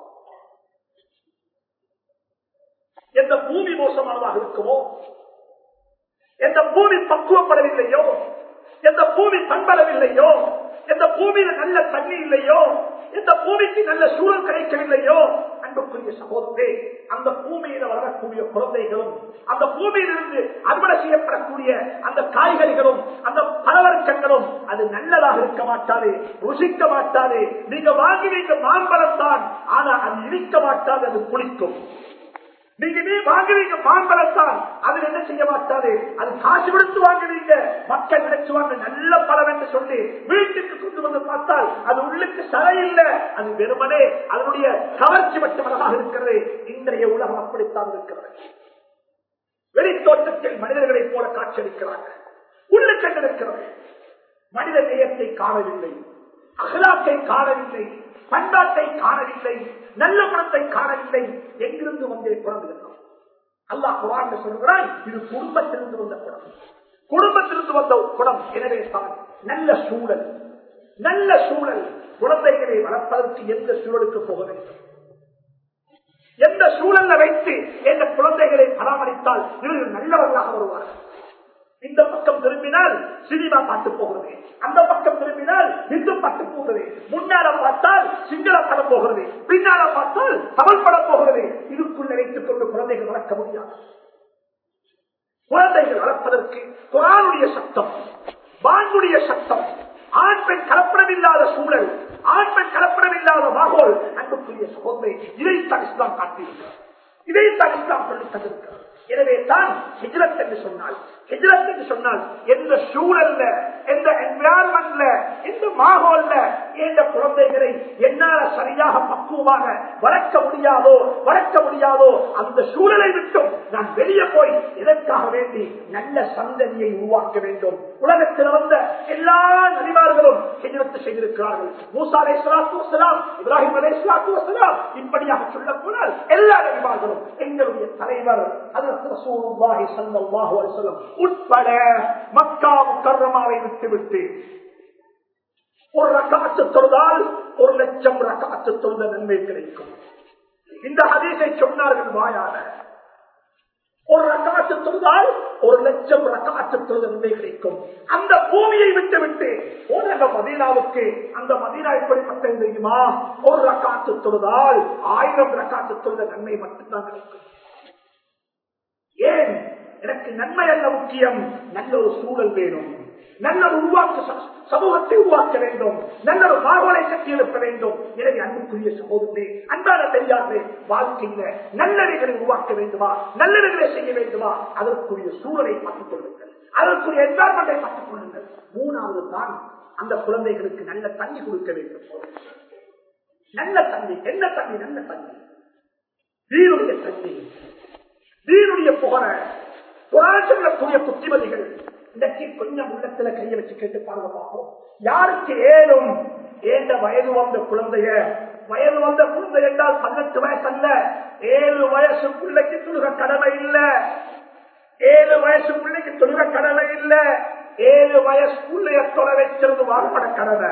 எந்த பூமி மோசமானதாக இருக்குமோ எந்த பூமி பக்குவப்படவில்லையோ எந்த பூமி பண்படவில்லையோ எந்த பூமியில நல்ல தண்ணி இல்லையோ எந்த பூமிக்கு நல்ல சூழல் கிடைக்கவில்லையோ அன்புக்குரிய சகோதரே அந்த பூமியில வளரக்கூடிய குழந்தைகளும் அந்த பூமியிலிருந்து அறுவடை செய்யப்படக்கூடிய அந்த காய்கறிகளும் அந்த பலவர்க்கங்களும் அது நல்லதாக இருக்க மாட்டாது ருசிக்க மாட்டாது நீங்க வாங்குவீங்க மாம்பழத்தான் ஆனா அது இனிக்க மாட்டாது அது புளிக்கும் நீங்க நீ வாங்குவீங்க மாம்பழத்தான் அதில் என்ன செய்ய மாட்டாது அது காசு கொடுத்து வாங்குவீங்க மக்கள் நினைச்சுவாங்க நல்ல பழம் என்று சொல்லி வீட்டுக்கு கொண்டு வந்து பார்த்தால் அது உள்ளுக்கு சரை இல்ல அது வெறுமனே அதனுடைய கவர்ச்சி மட்டுமதாக இருக்கிறது இன்றைய உலகம் அப்படித்தான் இருக்கிறது வெளித்தோட்டத்தில் மனிதர்களைப் போல காட்சியளிக்கிறார்கள் உள்ள கண்டிருக்கிறது மனித நேயத்தை காணவில்லை அகலாத்தை காணவில்லை பண்பாட்டை காணவில்லை நல்ல குணத்தை காணவில்லை எங்கிருந்து வந்தே குழந்தைகள் அல்லாஹ் குரான் சொல்கிறான் இது குடும்பத்திலிருந்து வந்த குணம் குடும்பத்திலிருந்து வந்த குணம் எனவே தான் நல்ல சூழல் நல்ல சூழல் குழந்தைகளை வளர்ப்பதற்கு எந்த சூழலுக்கு போக வேண்டும் எந்த சூழல்ல வைத்து எந்த குழந்தைகளை பராமரித்தால் இவர்கள் நல்லவர்களாக வருவார்கள் இந்த பக்கம் திரும்பினால் சினிமா பாட்டு போகிறது அந்த பக்கம் திரும்பினால் இந்து பாட்டு போகிறது முன்னால பார்த்தால் சிங்கள படம் போகிறது பின்னால பார்த்தால் தமிழ் படம் போகிறது இதுக்குள்ள வைத்துக் கொண்டு குழந்தைகள் வளர்க்க முடியாது குழந்தைகள் வளர்ப்பதற்கு குரானுடைய சத்தம் வான்குடைய சத்தம் ஆண் பெண் கலப்படமில்லாத சூழல் ஆண் பெண் கலப்படமில்லாத மாகோல் அன்புக்குரிய சகோதரை இதைத்தான் இஸ்லாம் காட்டியிருக்கிறார் இதைத்தான் இஸ்லாம் சொல்லி தந்திருக்கிறார் எனவே தான் ஹிஜ்ரத் என்று சொன்னால் ஹிஜ்ரத் என்று சொன்னால் எந்த சூழல்ல எந்த என்விரான்மெண்ட்ல எந்த மாகோல்ல எந்த குழந்தைகளை என்னால சரியாக பக்குவமாக வளர்க்க முடியாதோ வளர்க்க முடியாதோ அந்த சூழலை விட்டும் நான் வெளியே போய் இதற்காக வேண்டி நல்ல சந்ததியை உருவாக்க வேண்டும் உலகத்தில் வந்த எல்லா நபிமார்களும் ஹிஜ்ரத் செய்திருக்கிறார்கள் மூசா அலை சலாத்து வசலாம் இப்ராஹிம் அலை சலாத்து வசலாம் இப்படியாக சொல்ல போனால் எல்லா நபிமார்களும் எங்களுடைய தலைவர் அதற்கு ரசூலுல்லாஹி ஸல்லல்லாஹு அலைஹி வஸல்லம் உட்பட மக்கா முக்கர்ரமாவை விட்டுவிட்டு ஒரு ரக்காத்து தொழுதால் ஒரு லட்சம் ரக்காத்து தொழுத நன்மை கிடைக்கும் இந்த ஹதீஸை சொன்னார்கள் வாயால ஒரு ரக்காத்து தொழுதால் ஒரு லட்சம் ரக்காத்து தொழுத நன்மை கிடைக்கும் அந்த பூமியை விட்டு விட்டு உலக மதீனாவுக்கு அந்த மதீனா எப்படிப்பட்டது தெரியுமா ஒரு ரக்காத்து தொழுதால் ஆயிரம் ரக்காத்து தொழுத நன்மை மட்டும்தான் கிடைக்கும் ஏன் எனக்கு நன்மை அல்ல முக்கியம் நல்ல ஒரு சூழல் வேணும் நல்ல ஒரு உருவாக்க சமூகத்தை உருவாக்க வேண்டும் நல்ல ஒரு மார்பலை கட்டி எழுப்ப வேண்டும் எனவே அன்புக்குரிய சமூகத்தை அன்றாட தெரியாது வாழ்க்கையில நல்லவைகளை உருவாக்க வேண்டுமா நல்லவைகளை செய்ய வேண்டுமா அதற்குரிய சூழலை பார்த்துக் கொள்ளுங்கள் அதற்குரிய என்வாரன்மெண்டை பார்த்துக் கொள்ளுங்கள் மூணாவது தான் அந்த குழந்தைகளுக்கு நல்ல தண்ணி கொடுக்க வேண்டும் நல்ல தண்ணி என்ன தண்ணி நல்ல தண்ணி வீருடைய தண்ணி வீருடைய புகழ புராணக்கூடிய புத்திமதிகள் இன்றைக்கு கொஞ்சம் உள்ளத்துல கையை வச்சு கேட்டு பாருங்க பார்ப்போம் யாருக்கு ஏதும் ஏந்த வயது வந்த குழந்தைய வயது வந்த குழந்தை என்றால் பதினெட்டு வயசு அல்ல ஏழு வயசு பிள்ளைக்கு தொழுக கடமை இல்ல ஏழு வயசு பிள்ளைக்கு தொழுக கடமை இல்ல ஏழு வயசு பிள்ளைய தொலை வைக்கிறது வாழ்பட கடமை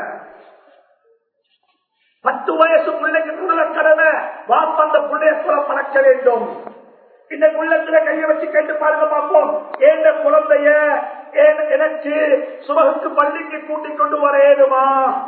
பத்து வயசு பிள்ளைக்கு தொழுக கடமை வாப்பந்த பிள்ளைய தொலை பழக்க வேண்டும் இந்த உள்ளத்துல கையை வச்சு கேட்டு பாருங்க பார்ப்போம் ஏந்த குழந்தைய எனக்கு சுபகுக்கு பள்ளிக்கு கூட்டிக் கொண்டு வர ஏதுமா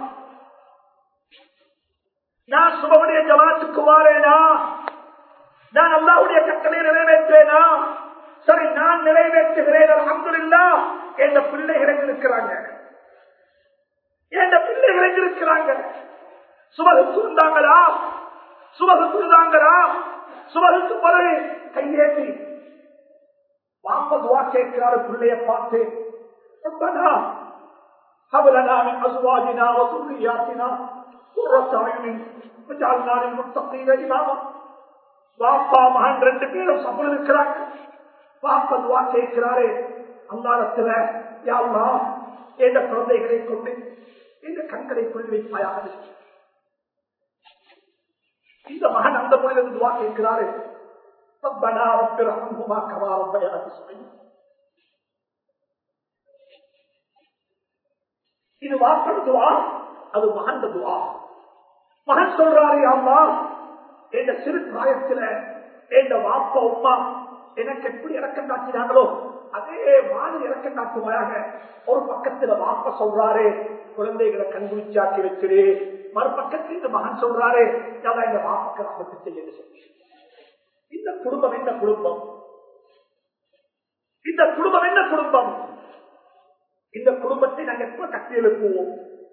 நான் சுபகுடைய ஜமாத்துக்கு வாரேனா நான் அல்லாவுடைய கட்டளை நிறைவேற்றேனா சரி நான் நிறைவேற்றுகிறேன் அலமதுல்லா என்ற பிள்ளைகள் இருக்கிறாங்க என்ற பிள்ளைகள் இருக்கிறாங்க சுபகுக்கு இருந்தாங்களா சுபகுக்கு இருந்தாங்களா சுபகுக்கு பிறகு கையேற்றி வாப்ப துவா கேட்கிறாரு பிள்ளைய பார்த்து ربنا هب لنا من ازواجنا وذرياتنا قرة اعين واجعلنا للمتقين اماما வாப்பா மகன் ரெண்டு பேரும் சம்பளம் இருக்கிறாங்க வாப்பா துவா கேட்கிறாரு அல்லாடத்துல யாருமா எந்த குழந்தைகளை கொண்டு இந்த கண்களை கொண்டு வைப்பாயாக இந்த மகன் அந்த மொழியில் துவா கேட்கிறாரு ربنا رب ارحمهما كما ربياني صغيرا இது வாப்பன் துவா அது மகன் துவா மகன் சொல்றாரு அம்மா என்ற சிறு பிராயத்துல என்ற வாப்ப உமா எனக்கு எப்படி இறக்கம் காட்டினாங்களோ அதே மாதிரி இறக்கம் காட்டுவாயாக ஒரு பக்கத்துல வாப்ப சொல்றாரு குழந்தைகளை கண்குளிச்சாக்கி வச்சிரு மறுபக்கத்தில் இந்த மகன் சொல்றாரு நான் இந்த வாப்பக்கு ராபத்து செய்ய சொல்லி இந்த குடும்பம் என்ன குடும்பம் இந்த குடும்பம் என்ன குடும்பம் இந்த குடும்பத்தை நாங்கள் எப்ப கட்டி எழுப்புவோம்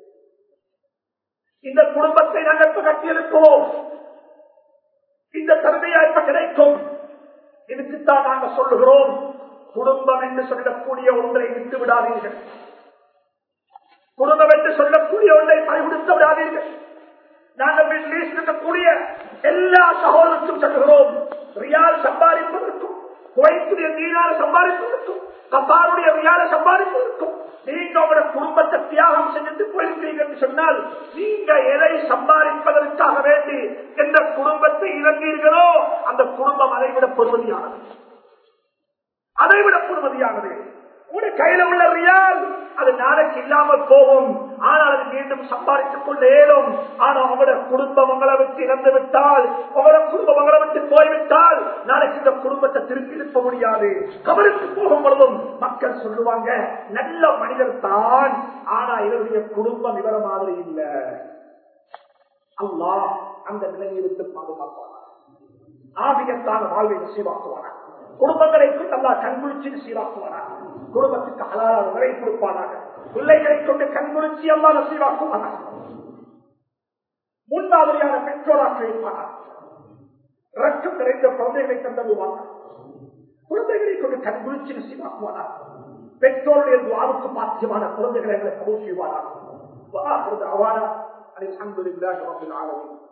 இந்த குடும்பத்தை நாங்கள் எப்ப கட்டி எழுப்புவோம் இந்த தன்மையா எப்ப கிடைக்கும் இதுக்குத்தான் நாங்க சொல்லுகிறோம் குடும்பம் என்று சொல்லக்கூடிய ஒன்றை விட்டு விடாதீர்கள் குடும்பம் என்று சொல்லக்கூடிய ஒன்றை பறிகொடுத்து விடாதீர்கள் நாங்கள் மிடில் இருக்கக்கூடிய எல்லா சகோதரருக்கும் சொல்லுகிறோம் ரியால் சம்பாதிப்பதற்கும் குவைத்துடைய நீரால் சம்பாதிப்பதற்கும் கத்தாருடைய ரியால சம்பாதிப்பதற்கும் நீங்க உங்களோட குடும்பத்தை தியாகம் செஞ்சுட்டு போயிருக்கீங்கன்னு சொன்னால் நீங்க எதை சம்பாதிப்பதற்காக வேண்டி எந்த குடும்பத்தை இழந்தீர்களோ அந்த குடும்பம் அதைவிட பொறுமதியானது அதைவிட பொறுமதியானது உங்களுடைய கையில உள்ள ரியால் அது நாளைக்கு இல்லாமல் போகும் ஆனால் அது மீண்டும் சம்பாதித்துக் கொண்டு ஏறும் ஆனா உங்களோட குடும்பம் உங்களை விட்டு இறந்து விட்டால் உங்களோட குடும்பம் உங்களை விட்டு போய்விட்டால் நாளைக்கு இந்த குடும்பத்தை திருப்பி இருக்க முடியாது கவனித்து போகும் பொழுதும் மக்கள் சொல்லுவாங்க நல்ல மனிதர் தான் ஆனா இவருடைய குடும்பம் இவர மாதிரி இல்ல அல்லாஹ் அந்த நிலையை விட்டு பாதுகாப்பான ஆபியத்தான வாழ்வை நசீவாக்குவானா குடும்பங்களை கொண்டு அல்லா கண்குளிச்சு சீராக்குவானா குடும்பத்துக்கு அலாத முறை கொடுப்பானாக பிள்ளைகளை கொண்டு கண்குளிச்சு அல்லா நசீவாக்குவானா முன்மாதிரியான பெற்றோராக இருப்பானா ரத்தம் நிறைந்த குழந்தைகளை தந்ததுவானா குழந்தைகளை கொண்டு கண்குளிச்சு நசீவாக்குவானா பெற்றோருடைய துவாவுக்கு பாத்தியமான குழந்தைகளை எங்களை கபூல் செய்வானா அவானா அலமதுல்லாஹி ரப்பில் ஆலமீன்